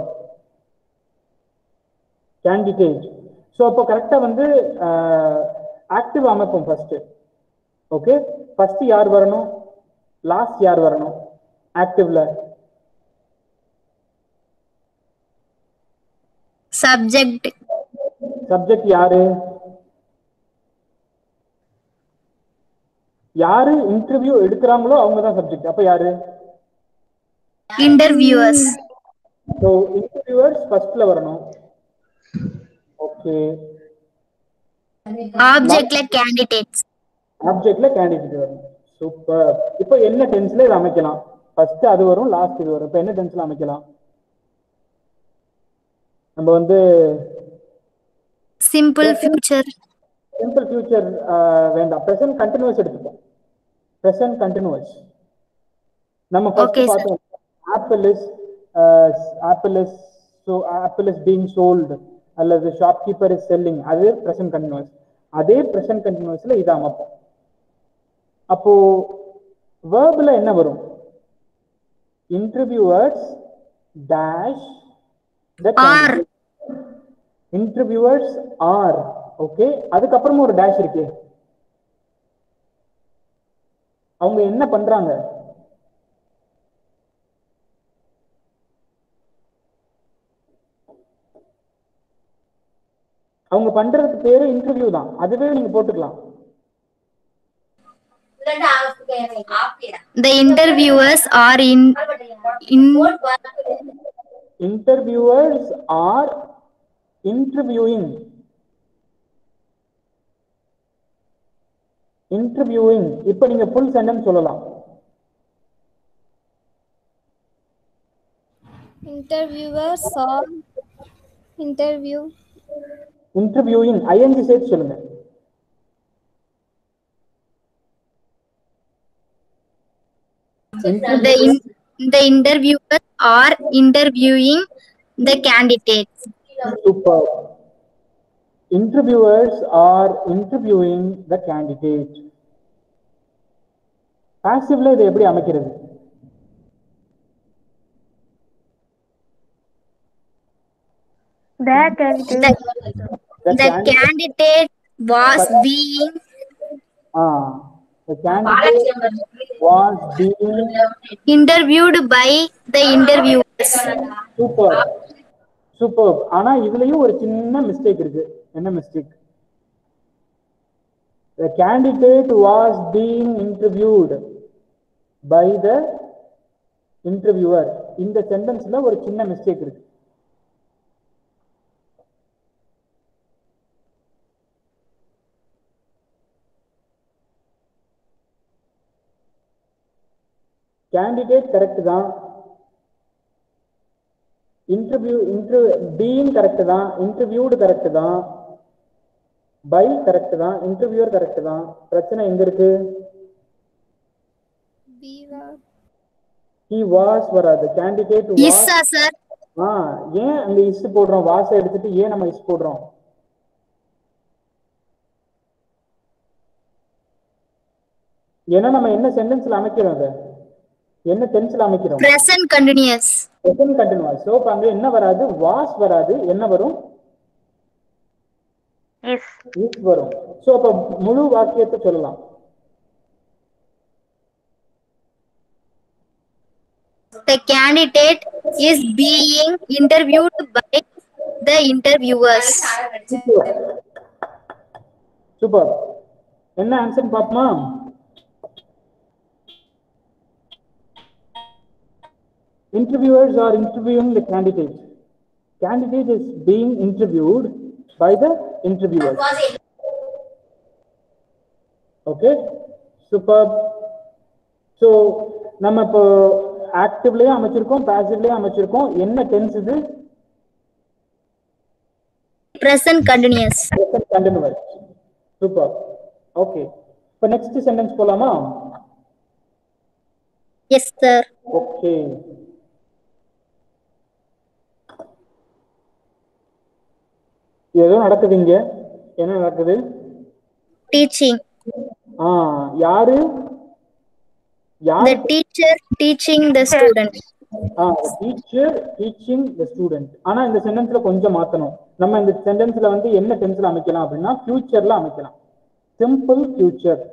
candidate so அப்போ கரெக்டாக வந்து ஆக்டிவ் அமைப்போம் ஃபர்ஸ்ட் ஓகே ஃபர்ஸ்ட் யார் வரணும் லாஸ்ட் யார் வரணும் ஆக்டிவ்ல சப்ஜெக்ட் சப்ஜெக்ட் யாரு யாரு இன்டர்வியூ எடுக்கிறாங்களோ அவங்க தான் சப்ஜெக்ட் அப்ப யாரு இன்டர்வியூவர்ஸ் ஸோ இன்டர்வியூவர்ஸ் ஃபர்ஸ்ட்ல வரணும் ஓகே ஆப்ஜெக்ட்ல கேண்டிடேட்ஸ் ஆப்ஜெக்ட்ல கேண்டிடேட் வரும் சூப்பர் இப்போ என்ன டென்ஸ்ல இதை அமைக்கலாம் ஃபர்ஸ்ட் அது வரும் லாஸ்ட் இது வரும் இப்போ என்ன டென்ஸ்ல அமைக்கலாம் நம்ம வந்து சிம்பிள் ஃபியூச்சர் சிம்பிள் ஃபியூச்சர் வேண்டாம் ப்ரெசன்ட் கண்டினியூஸ் எடுத்துப்போம் ப்ரெசன்ட் கண்டினியூஸ் நம்ம ஃபர்ஸ்ட் Okay, sir. பார்த்தோம் apple is apple is so apple is being sold அல்லது ஷாப்கீப்பர் இஸ் செல்லிங் அது ப்ரெசன்ட் கண்டினியூஸ் அதே ப்ரெசன்ட் கண்டினியூஸ்ல இதை அமைப்போம் அப்போ வேர்பில் என்ன வரும் interviewers dash Are. Interviewers are okay அதுக்கப்புறமா ஒரு டேஷ் இருக்கே அவங்க என்ன பண்றாங்க அவங்க பண்றதுக்கு பேரு இன்டர்வியூ தான் அதுவே நீங்க போட்டுக்கலாம் The interviewers are in in interviewers are interviewing interviewing இப்போ நீங்க full sentence சொல்லலாம் Interviewers are interview interviewing ing சேர்த்து சொல்லுங்க the in, the interviewers are interviewing the candidates. super interviewers are interviewing the candidate பாசிவ்ல இதை எப்படி அமைக்கிறது The candidate. The, The the candidate- candidate was being Ah, the candidate was being interviewed by the interviewers. Super super ஆனா இதுலயும் ஒரு சின்ன mistake இருக்கு என்ன mistake the candidate was being interviewed by the interviewer இந்த சென்டென்ஸ்ல ஒரு சின்ன மிஸ்டேக் இருக்கு கேண்டிடேட் கரெக்ட் தான் இன்டர்வியூ இன்டர் பீயிங் கரெக்ட் தான் இன்டர்வியூடு கரெக்ட் தான் பை கரெக்ட் தான் இன்டர்வியூர் கரெக்ட் தான் பிரச்சனை எங்க இருக்கு ஹி வாஸ் வராது கேண்டிடேட் Yes, sir, sir. ஆ ஏன் அங்க இஸ் போடுறோம் வாச எடுத்துட்டு ஏன் நம்ம இஸ் போடுறோம் ஏன்னா நம்ம என்ன சென்டென்ஸ்ல அமைக்கிறோம் அதை என்ன டென்ஸ்ல அமைக்கிறோம் Present continuous. Second continuous so அங்க என்ன வராது வாஸ் வராது என்ன வரும் Yes. இஸ் வரும் ஸோ அப்ப முழு வாக்கியத்தை சொல்லலாம் The candidate is being interviewed by the interviewers. Super என்ன ஆன்சர் பாப்போமா Interviewers are interviewing the candidate. Candidate is being interviewed by the interviewers. Okay, super. So நம்ம இப்போ ஆக்டிவ்லயே அமைச்சிருக்கோம் பாசிவ்லயே அமைச்சிருக்கோம் என்ன டென்ஸ் இது Present continuous. Continuous super okay இப்போ next sentence போலாமா Yes, sir. Okay ஏதோ நடக்குது இங்க என்ன நடக்குது Teaching. ஆ யாரு யார் The teacher teaching the student. Ah teacher teaching the student ஆனா இந்த சென்டென்ஸ்ல கொஞ்சம் மாத்தணும் நம்ம இந்த சென்டென்ஸ்ல வந்து என்ன டென்ஸ்ல அமைக்கலாம் அப்படின்னா ஃபியூச்சர்ல அமைக்கலாம் சிம்பிள் ஃபியூச்சர்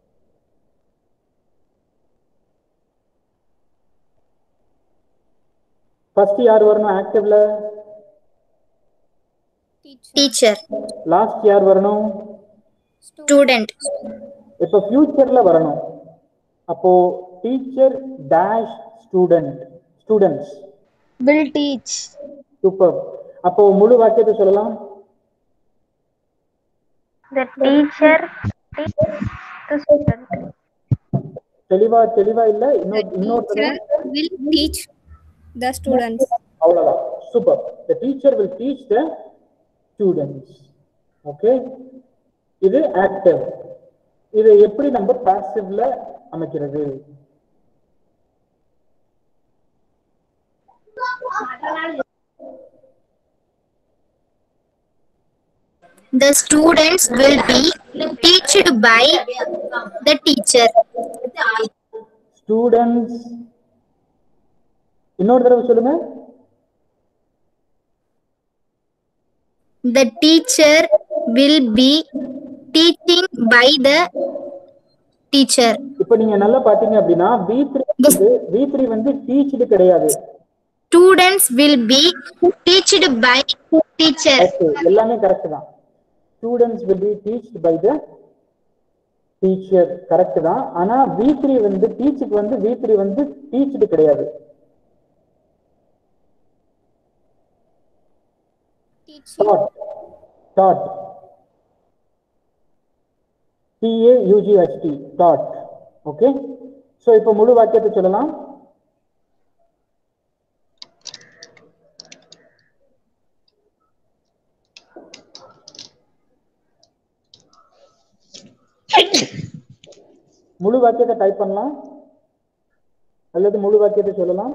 ஃபர்ஸ்ட் யார் வரணும் ஆக்டிவ்ல Teacher. லாஸ்ட் யார் வரணும் Student. இப்போ ஃபியூச்சர்ல வரணும் அப்போ teacher dash student students will teach super அப்போ முழு வாக்கியத்தை சொல்லலாம் The teacher teaches the student. தெளிவா தெளிவா இல்ல இன்னொரு இன்னொரு தடவை will teach the students. அவ்வளவுதான் super the teacher will teach the students okay இது ஆக்டிவ் இதை எப்படி நம்ம பாசிவ்ல அமைக்கிறது The students will be taught by the teacher. Students இன்னொரு தடவை சொல்லுங்க The teacher will be teaching by the teacher. இப்போ நீங்க நல்லா பாத்தீங்க அப்படின்னா வி த்ரீ வந்து வி த்ரீ வந்து டீச்டு கிடையாது Students will be taught by teacher. Okay எல்லாமே கரெக்ட் தான் students will be teached by the teacher correct தான் ஆனா வி த்ரீ வந்து டீச்சுக்கு வந்து வி த்ரீ வந்து டீச்சுடு கிடையாது Teaching. Taught taught T A U G H T taught okay so இப்போ முழு வாக்கியத்தை சொல்லலாம் முழு வாக்கியத்தை டைப் பண்ணலாம் அல்லது முழு வாக்கியத்தை சொல்லலாம்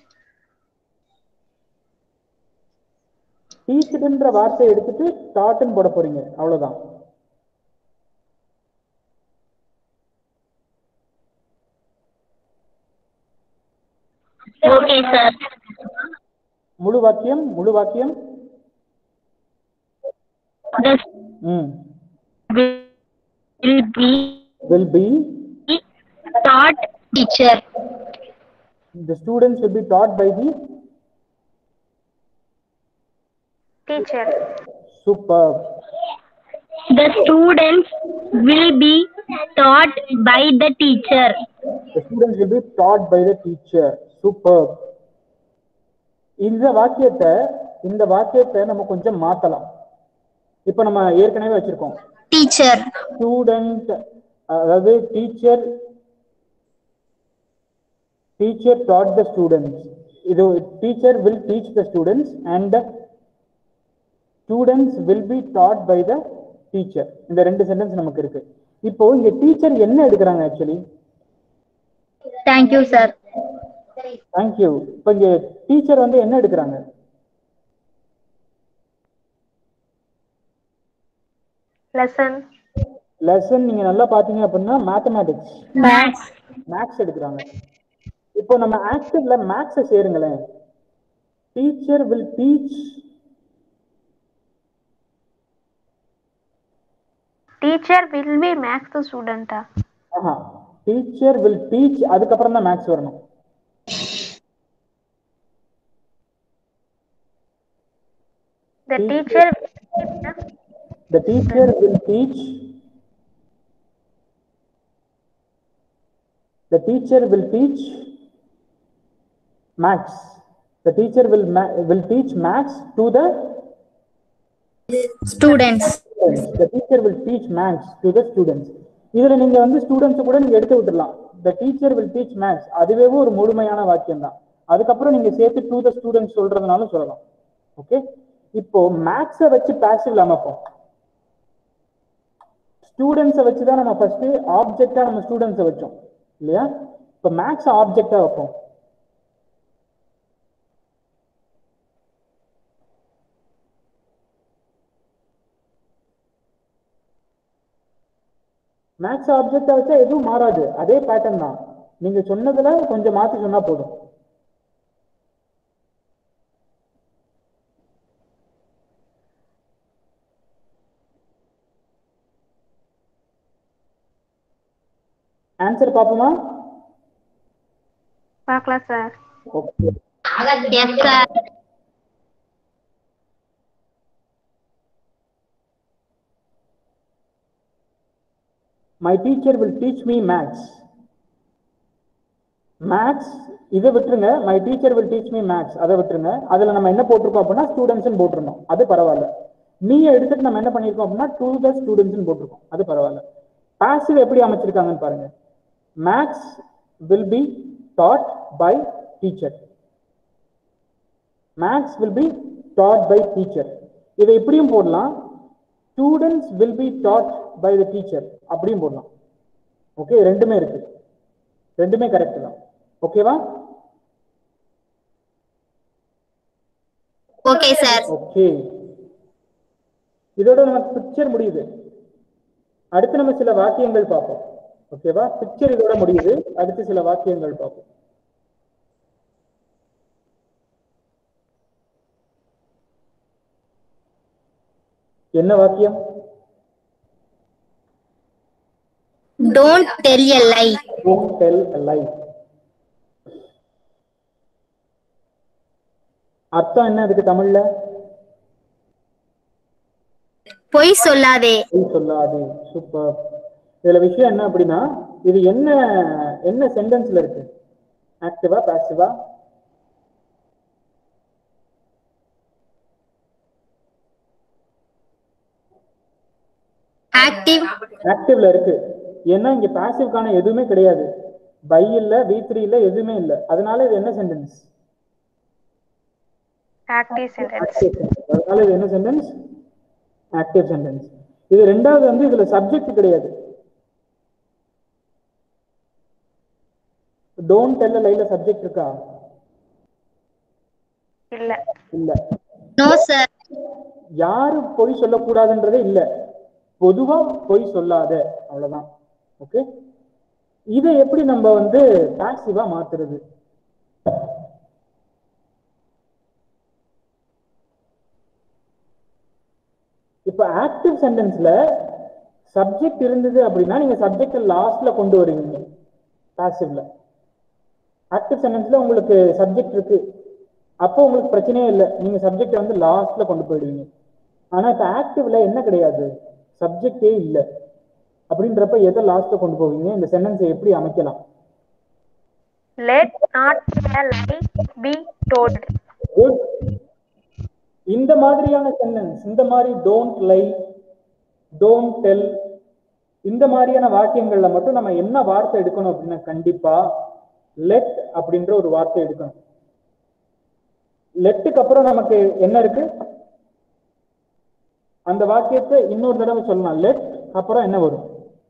டீச்சர்ன்ற வார்த்தையை எடுத்துட்டு டாட்னு போட போறீங்க அவ்வளவுதான் ஓகே சார் முழு வாக்கியம் முழு வாக்கியம் the ம் will be will be taught teacher the students will be taught by the Teacher. superb the students will be taught by the teacher the students will be taught by the teacher superb இந்த வாக்கியத்தை இந்த வாக்கியத்தை நம்ம கொஞ்சம் மாத்தலாம் இப்போ நம்ம ஏற்கனவே வச்சிருக்கோம் teacher ஸ்டூடெண்ட் அதாவது teacher teacher taught the students இது teacher will teach the students and students will be taught by the teacher இந்த ரெண்டு சென்டென்ஸ் நமக்கு இருக்கு இப்போ இங்க டீச்சர் என்ன எடுக்கிறாங்க actually thank you sir thank you இப்போ இங்க டீச்சர் வந்து என்ன எடுக்கிறாங்க Lesson. லெசன் நீங்க நல்லா பாத்தீங்க அப்படின்னா மேத்தமேட்டிக்ஸ் maths மேக்ஸ் எடுக்கிறாங்க இப்போ நம்ம ஆக்டிவ்ல மேக்ஸை சேருங்களேன் teacher will teach Teacher will be max the student. ah. ஆஹா டீச்சர் வில் டீச் அதுக்கப்புறம் தான் மேக்ஸ் வரணும் The teacher. The teacher will teach the teacher will teach maths the teacher will will teach maths to the students the teacher will teach maths to the students இதுல நீங்க வந்து students கூட நீங்க எடுத்து விட்டுறலாம் the teacher will teach maths அதுவே ஒரு முழுமையான வாக்கியம் தான் அதுக்கப்புறம் நீங்க சேர்த்து டு த ஸ்டூடெண்ட்ஸ் சொல்றதுனாலும் சொல்லலாம் ஓகே இப்போ மேக்ஸை வச்சு பாசிவ்ல அமைப்போம் ஸ்டூடெண்ட்ஸை வச்சு தான் நம்ம ஃபர்ஸ்ட் ஆப்ஜெக்டா நம்ம ஸ்டூடெண்ட்ஸை வச்சோம் இல்லையா இப்போ மேக்ஸ் ஆப்ஜெக்டா வைப்போம் மேக்ஸ் ஆப்ஜெக்டா வச்சா எதுவும் மாறாது அதே பேட்டர்ன் தான் நீங்க சொன்னதுல கொஞ்சம் மாத்தி சொன்னா போதும் ஆன்சர் பாப்போமா பார்க்கலாம் sir okay yes sir my teacher will teach me maths maths இதை விட்டுருங்க my teacher will teach me maths அதை விட்டுருங்க அதுல நம்ம என்ன போட்டிருக்கோம் அப்படின்னா ஸ்டூடெண்ட்ஸ் போட்டிருந்தோம் அது பரவாயில்ல மீயை எடுத்துட்டு நம்ம என்ன பண்ணியிருக்கோம் அப்படின்னா டூ த ஸ்டூடெண்ட்ஸ் போட்டிருக்கோம் அது பரவாயில்ல பாசிவ் எப்படி அமைச்சிருக்காங்கன்னு பாருங்க maths will be taught by teacher maths will be taught by teacher இதை இப்படியும் போடலாம் students will be taught by the teacher அப்படியும் போடலாம் ஓகே ரெண்டுமே இருக்கு ரெண்டுமே கரெக்ட் தான் ஓகேவா okay sir ஓகே இதோட நமக்கு பிக்சர் முடியுது அடுத்து நம்ம சில வாக்கியங்கள் பார்ப்போம் ஓகேவா பிக்சர் இதோட முடியுது அடுத்து சில வாக்கியங்கள் பார்ப்போம் என்ன வாக்கியம் don't tell a lie Don't tell a lie. அர்த்தம் என்ன அதுக்கு தமிழ்ல பொய் சொல்லாதே பொய் சொல்லாதே சூப்பர் இதுல விஷயம் என்ன அப்படின்னா இது என்ன என்ன சென்டென்ஸ்ல இருக்கு ஆக்டிவா பாசிவா ஆக்டிவ் ஆக்டிவ்ல இருக்கு ஏன்னா இங்க பாசிவ்க்கான எதுவுமே கிடையாது பை இல்ல வி த்ரீ இல்ல எதுவுமே இல்ல அதனால இது என்ன சென்டென்ஸ் ஆக்டிவ் சென்டென்ஸ் அதனால இது என்ன சென்டென்ஸ் ஆக்டிவ் சென்டென்ஸ் இது ரெண்டாவது வந்து இதுல சப்ஜெக்ட் கிடையாது டோன்ட் டெல்ல லைல சப்ஜெக்ட் இருக்கா இல்ல இல்ல நோ சார் யாரு பொய் சொல்லக்கூடாதுன்றதே இல்ல பொதுவா பொய் சொல்லாத அவ்வளவுதான் ஓகே இதை எப்படி நம்ம வந்து பாசிவா மாத்துறது இப்ப ஆக்டிவ் சென்டென்ஸ்ல சப்ஜெக்ட் இருந்தது அப்படின்னா நீங்க சப்ஜெக்ட் லாஸ்ட்ல கொண்டு வருவீங்க பாசிவ்ல ஆக்டிவ் சென்டென்ஸ்ல உங்களுக்கு சப்ஜெக்ட் இருக்கு அப்போ உங்களுக்கு பிரச்சனையே இல்லை நீங்க சப்ஜெக்ட் வந்து லாஸ்ட்ல கொண்டு போயிடுவீங்க ஆனா இப்ப ஆக்டிவ்ல என்ன கிடையாது சப்ஜெக்டே இல்லை அப்படின்றப்ப எதை லாஸ்ட்ல கொண்டு போவீங்க இந்த சென்டென்ஸை எப்படி அமைக்கலாம் let not lie be told Good. இந்த மாதிரியான சென்டென்ஸ் இந்த மாதிரி டோன்ட் லை டோன்ட் டெல் இந்த மாதிரியான வாக்கியங்கள்ல மட்டும் நம்ம என்ன வார்த்தை எடுக்கணும் அப்படின்னா கண்டிப்பா லெட் அப்படின்ற ஒரு வார்த்தை எடுக்கணும் லெட்டுக்கு அப்புறம் நமக்கு என்ன இருக்கு அந்த வாக்கியத்தை இன்னொரு தடவை சொல்லலாம் லெட் அப்புறம் என்ன வரும்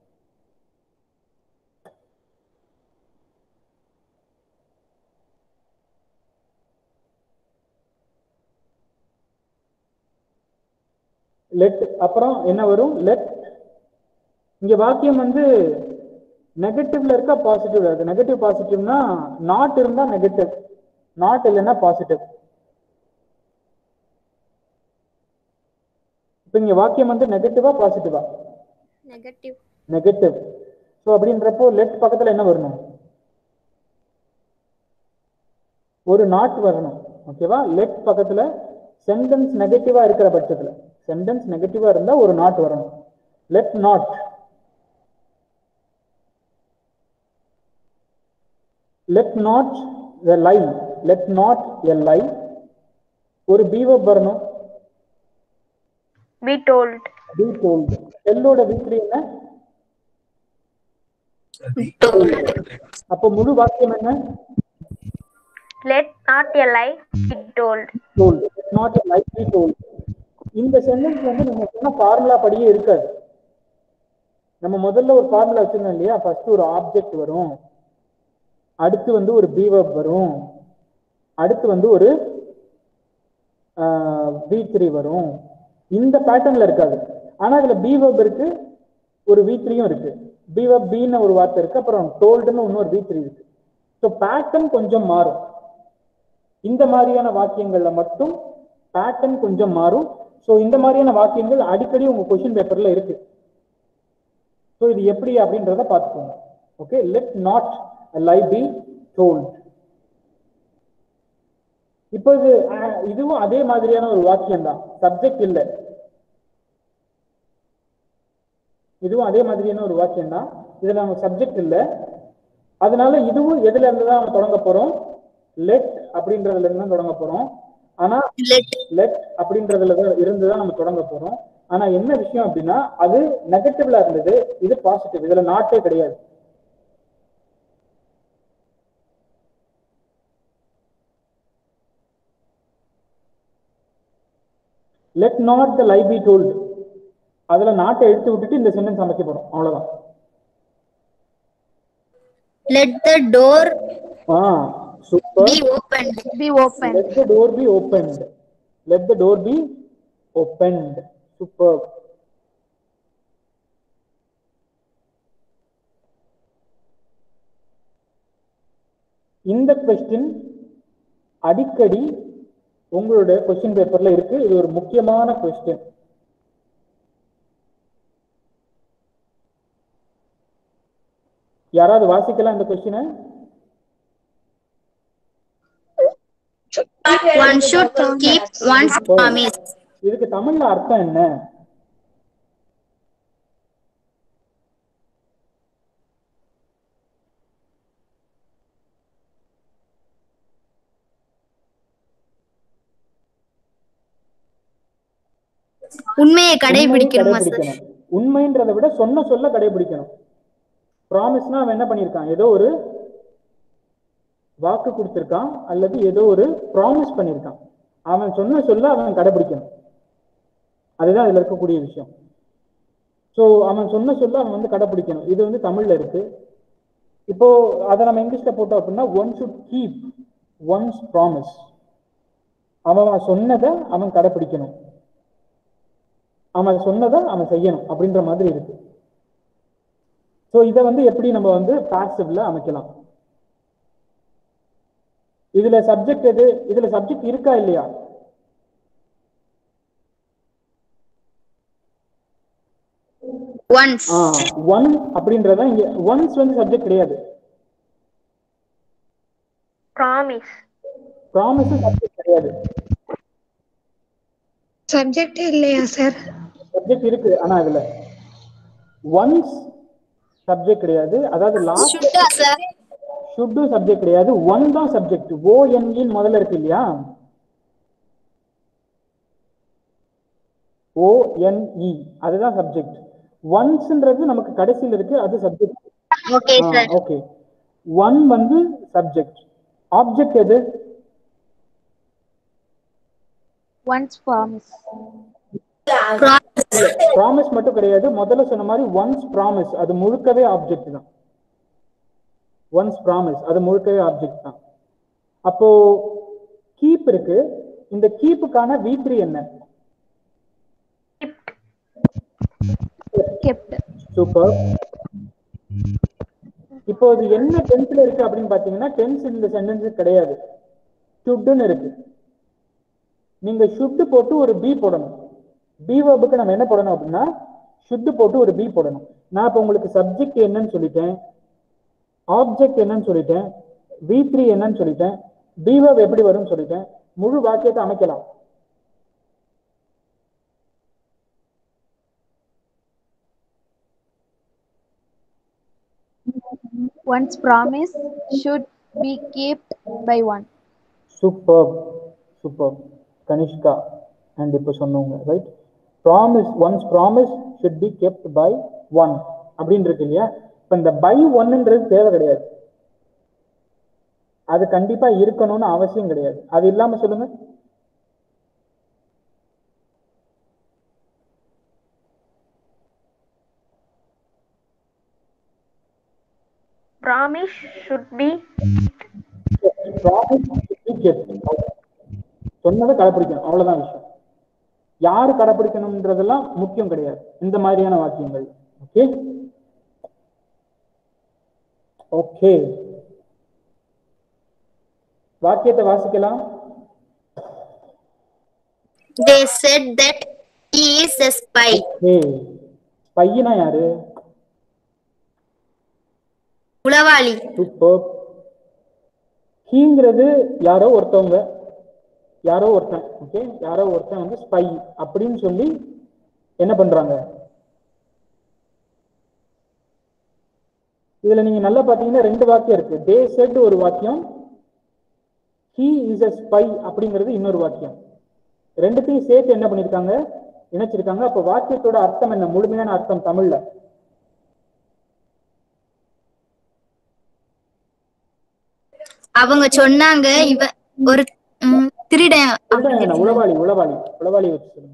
லெட் அப்புறம் என்ன வரும் லெட் இங்க வாக்கியம் வந்து நெகட்டிவ்ல இருக்கா பாசிட்டிவ்ல இருக்கு நெகட்டிவ் பாசிட்டிவ்னா நாட் இருந்தா நெகட்டிவ் நாட் இல்லைன்னா பாசிட்டிவ் இப்ப இங்க வாக்கியம் வந்து நெகட்டிவா பாசிட்டிவா நெகட்டிவ் நெகட்டிவ் ஸோ அப்படின்றப்போ லெட் பக்கத்துல என்ன வரணும் ஒரு நாட் வரணும் ஓகேவா லெட் பக்கத்துல சென்டென்ஸ் நெகட்டிவா இருக்கிற பட்சத்துல சென்டென்ஸ் நெகட்டிவா இருந்தா ஒரு நாட் வரணும் let not let not the lie let not a lie ஒரு பீவப் வரணும் பி டோல்ட் பி டோல்டு எல்லோட வீக்லி என்ன அப்போ முழு வாக்கியம் என்ன let not a lie be told told not likely told இந்த சென்டென்ஸ் வந்து நம்ம சொன்ன ஃபார்முலா படியே இருக்காது நம்ம முதல்ல ஒரு ஃபார்முலா வச்சிருந்தோம் இல்லையா ஃபர்ஸ்ட் ஒரு ஆப்ஜெக்ட் வரும் அடுத்து வந்து ஒரு பீவப் வரும் அடுத்து வந்து ஒரு வி த்ரீ வரும் இந்த பேட்டர்ன்ல இருக்காது ஆனா இதுல பீவப் இருக்கு ஒரு வி த்ரீயும் இருக்கு பீவப் பின்னு ஒரு வார்த்தை இருக்கு அப்புறம் டோல்டுன்னு இன்னொரு வி த்ரீ இருக்கு ஸோ பேட்டர்ன் கொஞ்சம் மாறும் இந்த மாதிரியான வாக்கியங்கள்ல மட்டும் பேட்டர்ன் கொஞ்சம் மாறும் ஸோ இந்த மாதிரியான வாக்கியங்கள் அடிக்கடி உங்க கொஸ்டின் பேப்பர்ல இருக்கு ஸோ இது எப்படி அப்படின்றத பார்த்துக்கோங்க okay let not lie be told இப்போ இது அஹ், இதுவும் அதே மாதிரியான ஒரு வாக்கியம் தான் சப்ஜெக்ட் இல்லை இதுவும் அதே மாதிரியான ஒரு வாக்கியம் தான் இதுல நம்ம சப்ஜெக்ட் இல்லை அதனால இதுவும் எதுல இருந்து தான் நம்ம தொடங்க போறோம் லெட் அப்படின்றதுல இருந்து தான் தொடங்க போறோம் ஆனா லெட் லெட் அப்படின்றதுல தான் இருந்து தான் நம்ம தொடங்க போறோம் ஆனா என்ன விஷயம் அப்படின்னா அது நெகட்டிவ்ல இருந்தது இது பாசிட்டிவ் இதுல நாட்டே கிடையாது let not the lie be told அதுல நாட்டை எடுத்து விட்டுட்டு இந்த சென்டென்ஸ் அமைக்க போறோம் அவ்வளவுதான் let the door ah super be open be open let the door be opened let the door be opened superb இந்த கொஸ்டின் அடிக்கடி உங்களுடைய கொஸ்டின் பேப்பர்ல இருக்கு இது ஒரு முக்கியமான கொஸ்டின் யாராவது வாசிக்கலாம் இந்த கொஸ்டினை one should keep one's promise இதுக்கு தமிழ்ல அர்த்தம் என்ன உண்மையை கடைபிடிக்கணுமா சார் கடைபிடிக்கணும் உண்மைன்றதை விட சொன்ன சொல்ல கடைபிடிக்கணும் ப்ராமிஸ்னா அவன் என்ன பண்ணியிருக்கான் ஏதோ ஒரு வாக்கு கொடுத்திருக்கான் அல்லது ஏதோ ஒரு ப்ராமிஸ் பண்ணியிருக்கான் அவன் சொன்ன சொல்ல அவன் கடைபிடிக்கணும் அதுதான் இதுல இருக்கக்கூடிய விஷயம் ஸோ அவன் சொன்ன சொல்ல அவன் வந்து கடைபிடிக்கணும் இது வந்து தமிழ்ல இருக்கு இப்போ அதை நம்ம இங்கிலீஷ்ல போட்டோம் அப்படின்னா one should keep one's promise அவன் சொன்னதை அவன் கடைபிடிக்கணும் அவன் சொன்னதை அவன் செய்யணும் அப்படின்ற மாதிரி இருக்கு ஸோ இதை வந்து எப்படி நம்ம வந்து பாசிவ்ல அமைக்கலாம் இதுல சப்ஜெக்ட் எது இதுல சப்ஜெக்ட் இருக்கா இல்லையா ஒன்ஸ் ஒன் அப்படின்றத இங்க ஒன்ஸ் வந்து சப்ஜெக்ட் கிடையாது ப்ராமிஸ் ப்ராமிஸ் சப்ஜெக்ட் கிடையாது சப்ஜெக்ட் இல்லையா சார் சப்ஜெக்ட் இருக்கு ஆனா இதுல ஒன்ஸ் சப்ஜெக்ட் கிடையாது அதாவது லாஸ்ட் சுட்டா சார் ஷுட்டு சப்ஜெக்ட் கிடையாது ஒன் தான் சப்ஜெக்ட் ஓ என்இன் முதல்ல இருக்கு இல்லையா ஓ என்இ அதுதான் சப்ஜெக்ட் ஒன்ஸ்ன்றது நமக்கு கடைசியில் இருக்கு அது subject okay sir okay one வந்து சப்ஜெக்ட் ஆப்ஜெக்ட் எது ஒன்ஸ் ப்ராமிஸ் ப்ராமிஸ் மட்டும் கிடையாது முதல்ல சொன்ன மாதிரி ஒன்ஸ் ப்ராமிஸ் அது முழுக்கவே ஆப்ஜெக்ட் தான் ஒன்ஸ் ப்ராமிஸ் அது முழுக்கவே ஆப்ஜெக்ட் தான் அப்போ கீப் இருக்கு இந்த கீப்புக்கான வி த்ரீ என்ன கெப்ட் சூப்பர் இப்போ இது என்ன டென்ஸ்ல இருக்கு அப்படின்னு பாத்தீங்கன்னா டென்ஸ் இந்த சென்டென்ஸ் கிடையாது ஷுட்னு இருக்கு நீங்க ஷுட் போட்டு ஒரு பி போடணும் பி வேர்புக்கு நம்ம என்ன போடணும் அப்படின்னா ஷுட் போட்டு ஒரு பி போடணும் நான் இப்போ உங்களுக்கு சப்ஜெக்ட் என்னன்னு சொல்லிட்டேன் ஆப்ஜெக்ட் என்னன்னு சொல்லிட்டேன் வி த்ரீ என்னன்னு சொல்லிட்டேன் பி வேர்ப் எப்படி வரும்னு சொல்லிட்டேன் முழு வாக்கியத்தை அமைக்கலாம் one's promise should be keeped by one super super Kanishka and இப்போ சொன்னவங்க right promise one's promise should be kept by one அப்படின்னு இருக்கு இல்லையா இப்போ இந்த பை ஒன்னுன்றது தேவை கிடையாது அது கண்டிப்பா இருக்கணும்னு அவசியம் கிடையாது அது இல்லாம சொல்லுங்க promise should be Promise should be kept. சொன்னதை கடைப்பிடிக்கணும் அவ்வளவுதான் விஷயம் யாரு கடைப்பிடிக்கணும்ன்றதெல்லாம் முக்கியம் கிடையாது இந்த மாதிரியான வாக்கியங்கள் ஓகே ஓகே வாக்கியத்தை வாசிக்கலாம் they said that he is a spy ஏ பையனா யாரு உளவாளி சூப்பர் ஹீங்கிறது யாரோ ஒருத்தவங்க யாரோ ஒருத்தன் ஓகே யாரோ ஒருத்தன் வந்து ஸ்பை அப்படின்னு சொல்லி என்ன பண்றாங்க இதுல நீங்க நல்லா பாத்தீங்கன்னா ரெண்டு வாக்கியம் இருக்கு தே செட் ஒரு வாக்கியம் ஹீ இஸ் a ஸ்பை அப்படிங்கிறது இன்னொரு வாக்கியம் ரெண்டுத்தையும் சேர்த்து என்ன பண்ணிருக்காங்க இணைச்சிருக்காங்க அப்ப வாக்கியத்தோட அர்த்தம் என்ன முழுமையான அர்த்தம் தமிழ்ல அவங்க சொன்னாங்க இவ ஒரு ம், திருடன் சொல்றேன் என்ன, உளவாளி உளவாளி உளவாளி வச்சு சொல்லுங்க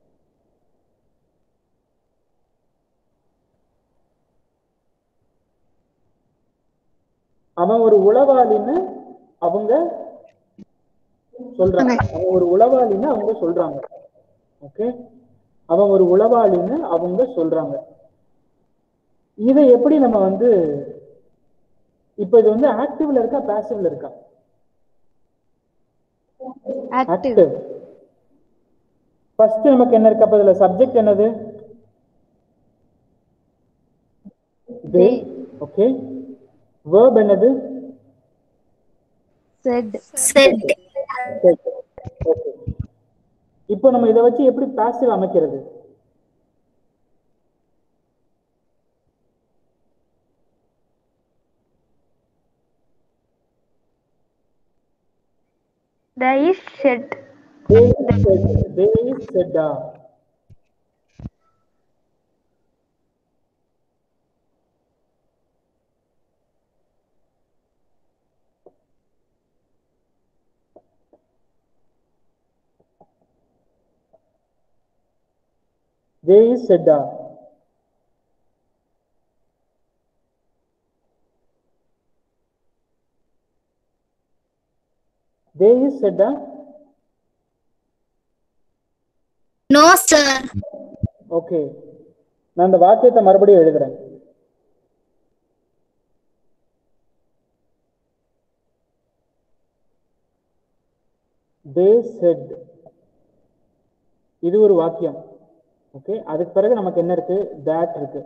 அவன் ஒரு உளவாளின்னு அவங்க சொல்றாங்க அவன் ஒரு உளவாளின்னு அவங்க சொல்றாங்க ஓகே அவன் ஒரு உளவாளின்னு அவங்க சொல்றாங்க இதை எப்படி நம்ம வந்து இப்ப இது வந்து ஆக்டிவ்ல இருக்கா பாசிவ்ல இருக்கா ஆக்டிவ் ஆக்டிவ் ஃபர்ஸ்ட் நமக்கு என்ன இருக்கு அப்ப இதுல சப்ஜெக்ட் என்னது தே ஓகே verb என்னது செட் செட் Okay. இப்போ நம்ம இதை வச்சு எப்படி பாசிவ் அமைக்கிறது the is said they said they said ஆ தே இஸ் செட்டா தே இஸ் செட்டா No, sir. ஓகே நான் அந்த வாக்கியத்தை மறுபடியும் எழுதுறேன் தே செட் இது ஒரு வாக்கியம் ஓகே அதுக்கு பிறகு நமக்கு என்ன இருக்கு that இருக்கு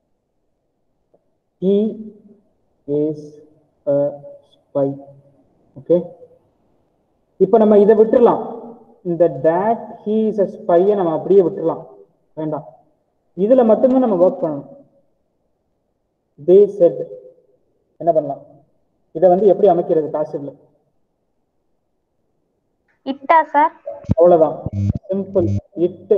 he is a spy okay இப்போ நம்ம இதை விட்டுறலாம் இந்த that he is a spy -அ நம்ம அப்படியே விட்டுறலாம் வேண்டாம் இதுல மட்டும்தான் நம்ம ஒர்க் பண்ணணும் தே செட் என்ன பண்ணலாம் இதை வந்து எப்படி அமைக்கிறது பாசிவ்ல இட்டா சார் அவ்வளவுதான் சிம்பிள் இட்டு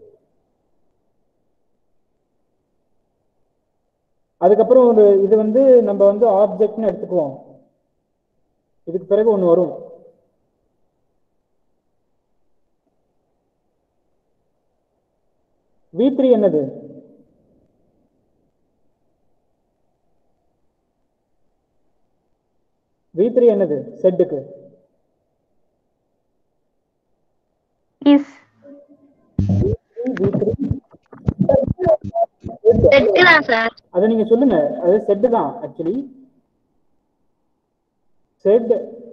அதுக்கப்புறம் ஒரு இது வந்து நம்ம வந்து ஆப்ஜெக்ட்னு எடுத்துக்குவோம் இதுக்கு பிறகு ஒண்ணு வரும் வி த்ரீ என்னது வி த்ரீ என்னது செட்டுக்கு இஸ் வி த்ரீ செட்டு தான் சார் அதை நீங்க சொல்லுங்க அது செட் தான் ஆக்சுவலி செட்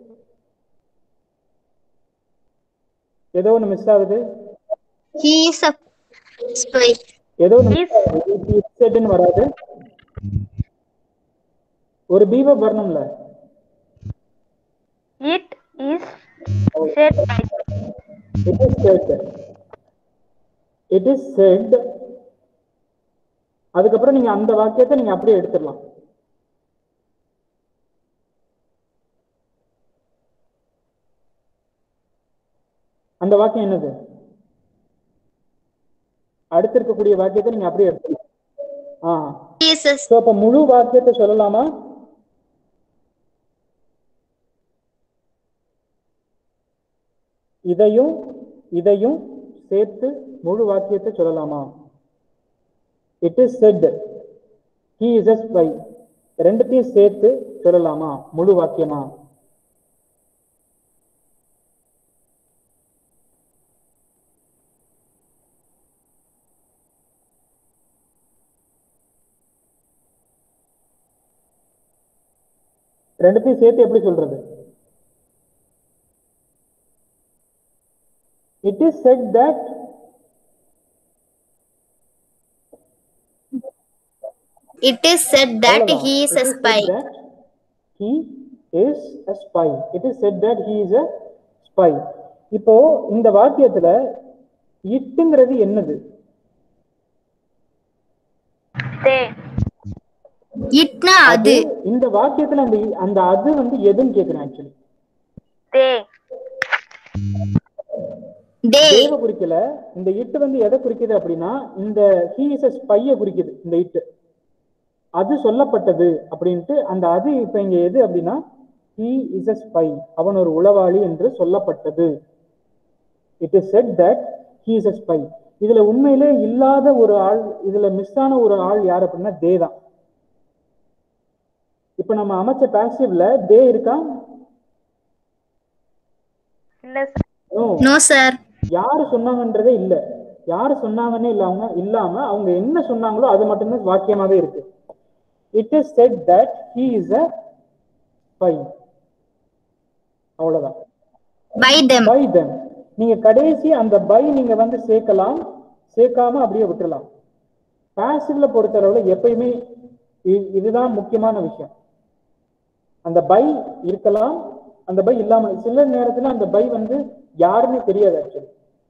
ஏதோ ஒண்ணு மிஸ் ஆகுது He is a spy. ஏதோ ஒண்ணு செட்னு வராது ஒரு பீவ வரணும்ல it is said it is said it is said அதுக்கப்புறம் நீங்க அந்த வாக்கியத்தை நீங்க அப்படியே எடுத்துடலாம் அந்த வாக்கியம் என்னது அடுத்து இருக்கக்கூடிய வாக்கியத்தை நீங்க அப்படியே எடுத்துக்கலாம் ஆ He is a சோ அப்ப முழு வாக்கியத்தை சொல்லலாமா இதையும் இதையும் சேர்த்து முழு வாக்கியத்தை சொல்லலாமா it is said he is a spy ரெண்டுத்தையும் சேர்த்து சொல்லலாமா முழு வாக்கியமா ரெண்டுத்தையும் சேர்த்து எப்படி சொல்றது it is said that It is said that he is a spy. he is a spy it is said that he is a spy இப்போ இந்த வாக்கியத்துல இட்டுங்கிறது என்னது தே இட்னா அது இந்த வாக்கியத்துல அந்த இ- அந்த அது வந்து எதுன்னு கேக்குறேன் ஆக்சுவலி தே தே தேவ குறிக்கல இந்த இட்டு வந்து எதை குறிக்குது அப்படின்னா இந்த ஹீ இஸ் a ஸ்பைய குறிக்குது இந்த இட்டு அது சொல்லப்பட்டது அப்படின்ட்டு அந்த அது இப்ப இங்க எது அப்படின்னா ஹீ இஸ் a ஸ்பை அவன் ஒரு உளவாளி என்று சொல்லப்பட்டது it is said that he is a spy இதுல உண்மையிலே இல்லாத ஒரு ஆள் இதுல மிஸ் ஆன ஒரு ஆள் யார் அப்படின்னா தே தான் இப்ப நம்ம அமைச்ச பாசிவ்ல தே இருக்கா இல்ல சார் No. நோ சார் யாரு சொன்னாங்கன்றதே இல்ல யாரு சொன்னாங்கன்னே இல்லாம இல்லாம அவங்க என்ன சொன்னாங்களோ அது மட்டும்தான் வாக்கியமாவே இருக்கு it is said that he is a spy அவ்வளவுதான் பை தெம் பை தெம் நீங்க கடைசி அந்த பை நீங்க வந்து சேர்க்கலாம் சேர்க்காம அப்படியே விட்டுறலாம் பாசிவ்ல பொறுத்தளவுல எப்பயுமே இ- இதுதான் முக்கியமான விஷயம் அந்த பை இருக்கலாம் அந்த பை இல்லாம சில நேரத்துல அந்த பை வந்து யாருன்னு தெரியாது ஆக்சுவலி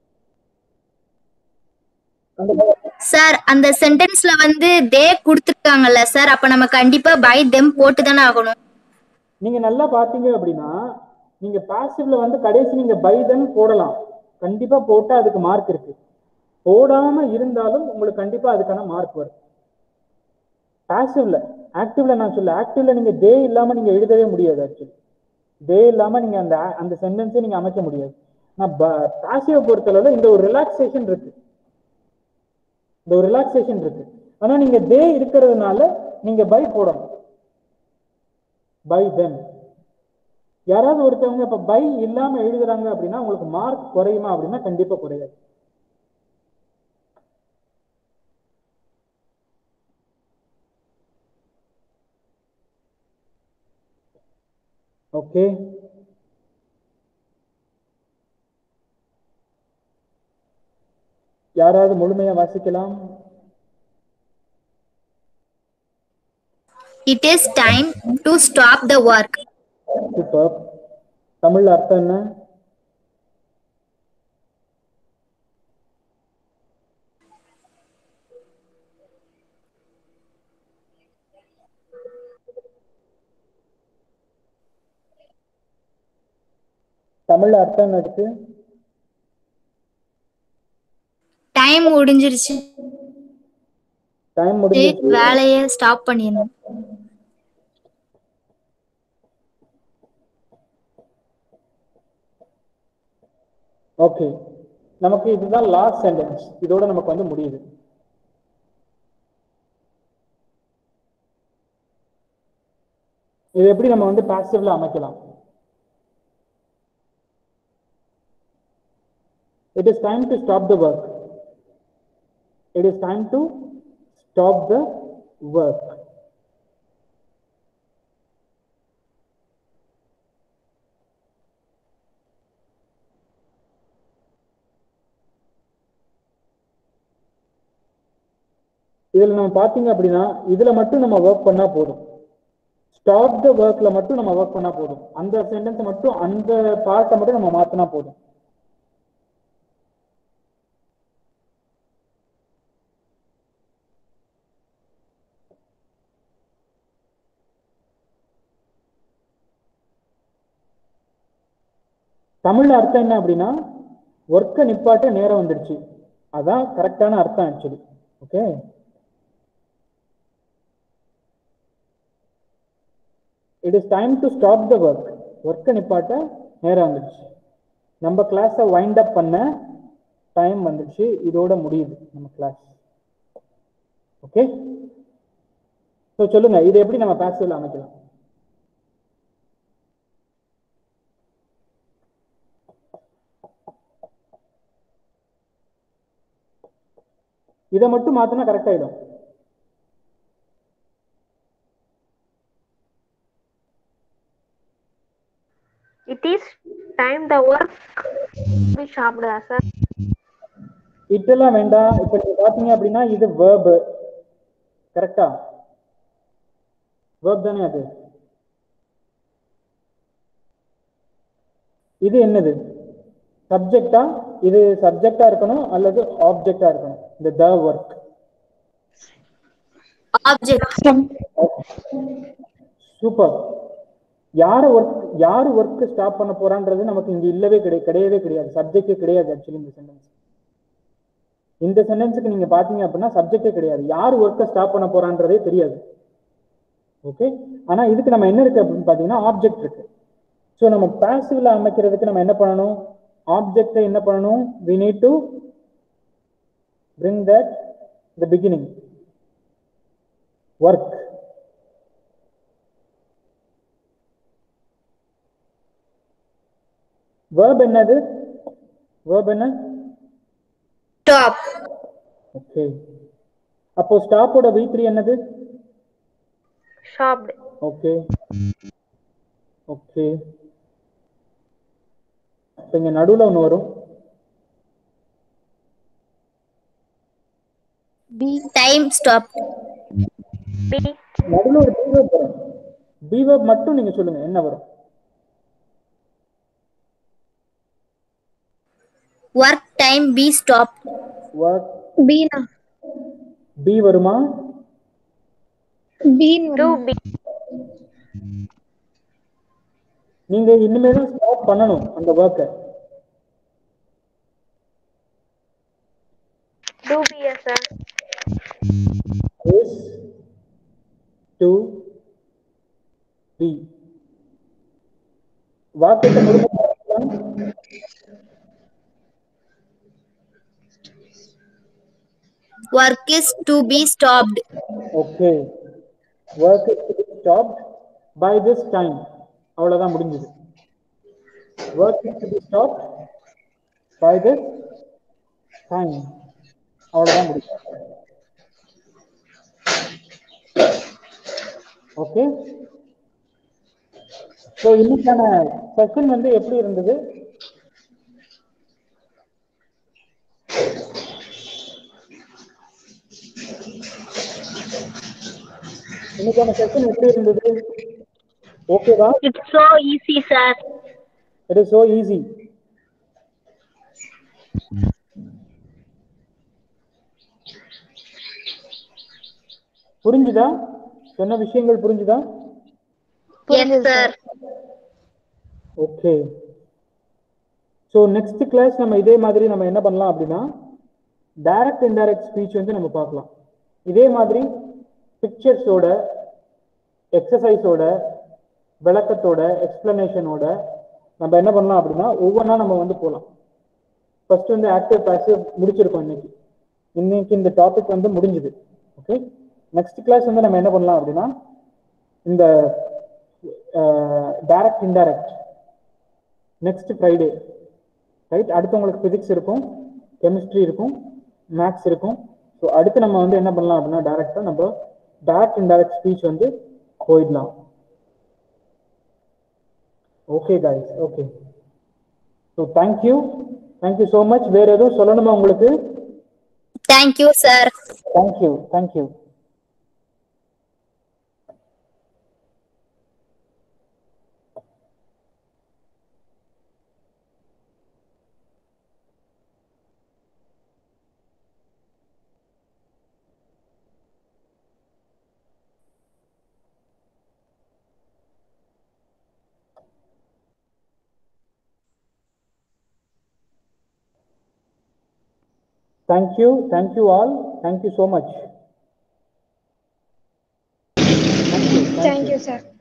அந்த பை சார் அந்த சென்டென்ஸ்ல வந்து தே கொடுத்துருக்காங்கல்ல சார் அப்ப நம்ம கண்டிப்பா பை தெம் போட்டு தானே ஆகணும் நீங்க நல்லா பாத்தீங்க அப்படின்னா நீங்க பாசிவ்ல வந்து கடைசி நீங்க பை தென் போடலாம் கண்டிப்பா போட்டா அதுக்கு மார்க் இருக்கு போடாம இருந்தாலும் உங்களுக்கு கண்டிப்பா அதுக்கான மார்க் வரும் பாசிவ்ல ஆக்டிவ்ல நான் சொல்ல ஆக்டிவ்ல நீங்க தே இல்லாம நீங்க எழுதவே முடியாது ஆக்சுவலி தே இல்லாம நீங்க அந்த அந்த சென்டென்ஸை நீங்க அமைக்க முடியாது நான் பாசிவை பொறுத்தளவுல இந்த ஒரு ரிலாக்ஸேஷன் இருக்கு இந்த ஒரு ரிலாக்ஸேஷன் இருக்கு ஆனா நீங்க தே இருக்கிறதுனால நீங்க பை போடணும் பை தெம் யாராவது ஒருத்தவங்க இப்ப பை இல்லாம எழுதுறாங்க அப்படின்னா உங்களுக்கு மார்க் குறையுமா அப்படின்னா கண்டிப்பா குறையாது ஓகே யாராவது முழுமையா வாசிக்கலாம் It is time to stop the work. Super தமிழ்ல அர்த்தம் என்ன தமிழ்ல அர்த்தம் என்ன இருக்கு டைம் முடிஞ்சிருச்சு டைம் முடிஞ்சு வேலையை ஸ்டாப் பண்ணிடணும் ஓகே நமக்கு இதுதான் லாஸ்ட் சென்டென்ஸ் இதோட நமக்கு வந்து முடியுது இது எப்படி நம்ம வந்து பாசிவ்ல அமைக்கலாம் it is time to stop the work it is time to stop the work இதுல நம்ம பாத்தீங்க அப்படின்னா இதுல மட்டும் நம்ம ஒர்க் பண்ணா போதும் ஸ்டாப் த ஒர்க்ல மட்டும் நம்ம ஒர்க் பண்ணா போதும் அந்த சென்டென்ஸ் மட்டும் அந்த பார்ட்டை மட்டும் நம்ம மாத்தினா போதும் தமிழ்ல அர்த்தம் என்ன அப்படின்னா ஒர்க்கை நிப்பாட்ட நேரம் வந்துடுச்சு அதான் கரெக்டான அர்த்தம் actually okay it is time to stop the work ஒர்க்கை நிப்பாட்ட நேரம் வந்துடுச்சு நம்ம கிளாஸை வைண்ட் அப் பண்ண டைம் வந்துடுச்சு இதோட முடியுது நம்ம கிளாஸ் ஓகே ஸோ சொல்லுங்க இது எப்படி நம்ம பேசிவ்ல அமைக்கலாம் இதை மட்டும் மாத்தினா கரெக்ட் ஆயிடும் It is time the work be stopped, sir. இதெல்லாம் வேண்டாம் இப்ப நீங்க பாத்தீங்க அப்படின்னா இது verb கரெக்டா verb தானே அது இது என்னது சப்ஜெக்டா இது சப்ஜெக்டா இருக்கணும் அல்லது ஆப்ஜெக்டா இருக்கணும் இந்த த ஒர்க் ஆப்ஜெக்ட் சூப்பர் யார் ஒர்க் யார் ஒர்க் ஸ்டாப் பண்ண போறான்றது நமக்கு இங்க இல்லவே கிடையாது கிடையவே கிடையாது சப்ஜெக்டே கிடையாது ஆக்சுவலி இந்த சென்டென்ஸ் இந்த சென்டென்ஸுக்கு நீங்க பாத்தீங்க அப்படின்னா சப்ஜெக்டே கிடையாது யார் ஒர்க்கை ஸ்டாப் பண்ண போறான்றதே தெரியாது ஓகே ஆனா இதுக்கு நம்ம என்ன இருக்கு அப்படின்னு பாத்தீங்கன்னா ஆப்ஜெக்ட் இருக்கு ஸோ நம்ம பாசிவ்ல அமைக்கிறதுக்கு நம்ம என்ன பண்ணணும் ஆப்ஜெக்டை என்ன பண்ணணும் we need to bring that the beginning work verb என்னது verb என்ன ஸ்டாப் ஓகே அப்போ ஸ்டாப்போட வி த்ரீ என்னது Stopped. ஓகே ஓகே இப்போ இங்க நடுவுல ஒன்று வரும் B டைம் ஸ்டாப் B. நடுவுல ஒரு பிவர்ப் வரும் பிவர்ப் மட்டும் நீங்க சொல்லுங்க என்ன வரும் work time be stop work B na. Be வருமா B To be. நீங்க இனிமே தான் ஸ்டாப் பண்ணணும் அந்த ஒர்க்கை To be, yes, sir. is to be வாக்கியத்தை முழுமையாக work is to be stopped. Okay. Work is to be stopped by this time. அவ்வளவுதான் முடிஞ்சது. Work is to be stopped by this time. அவ்வளவுதான் முடிஞ்சது. ஓகே ஸோ இன்னைக்கான session வந்து எப்படி இருந்தது இன்னைக்கான செஷன் எப்படி இருந்தது ஓகேவா It's so easy, sir. It is so easy புரிஞ்சுதா சொன்ன விஷயங்கள் புரிஞ்சுதா Yes, sir. Okay so next class நம்ம இதே மாதிரி நம்ம என்ன பண்ணலாம் அப்படின்னா டைரக்ட் இன்டைரக்ட் ஸ்பீச் வந்து நம்ம பார்க்கலாம் இதே மாதிரி பிக்சர்ஸோட எக்ஸசைஸோட விளக்கத்தோட எக்ஸ்பிளனேஷனோட நம்ம என்ன பண்ணலாம் அப்படின்னா ஒவ்வொன்றா நம்ம வந்து போகலாம் ஃபர்ஸ்ட் வந்து ஆக்டிவ் பேசிவ் முடிச்சிருக்கோம் இன்னைக்கு இன்னைக்கு இந்த டாபிக் வந்து முடிஞ்சுது ஓகே நெக்ஸ்ட் கிளாஸ் வந்து நம்ம என்ன பண்ணலாம் அப்படின்னா இந்த direct indirect next Friday right அடுத்து உங்களுக்கு ஃபிசிக்ஸ் இருக்கும் கெமிஸ்ட்ரி இருக்கும் மேக்ஸ் இருக்கும் ஸோ அடுத்து நம்ம வந்து என்ன பண்ணலாம் அப்படின்னா டைரக்டாக நம்ம டைரக்ட் இன்டைரக்ட் ஸ்பீச் வந்து போயிடலாம் okay guys okay so thank you thank you so much வேற எதுவும் சொல்லணுமா உங்களுக்கு Thank you, sir. Thank you thank you Thank you, thank you all, thank you so much. Thank you, Thank you, sir.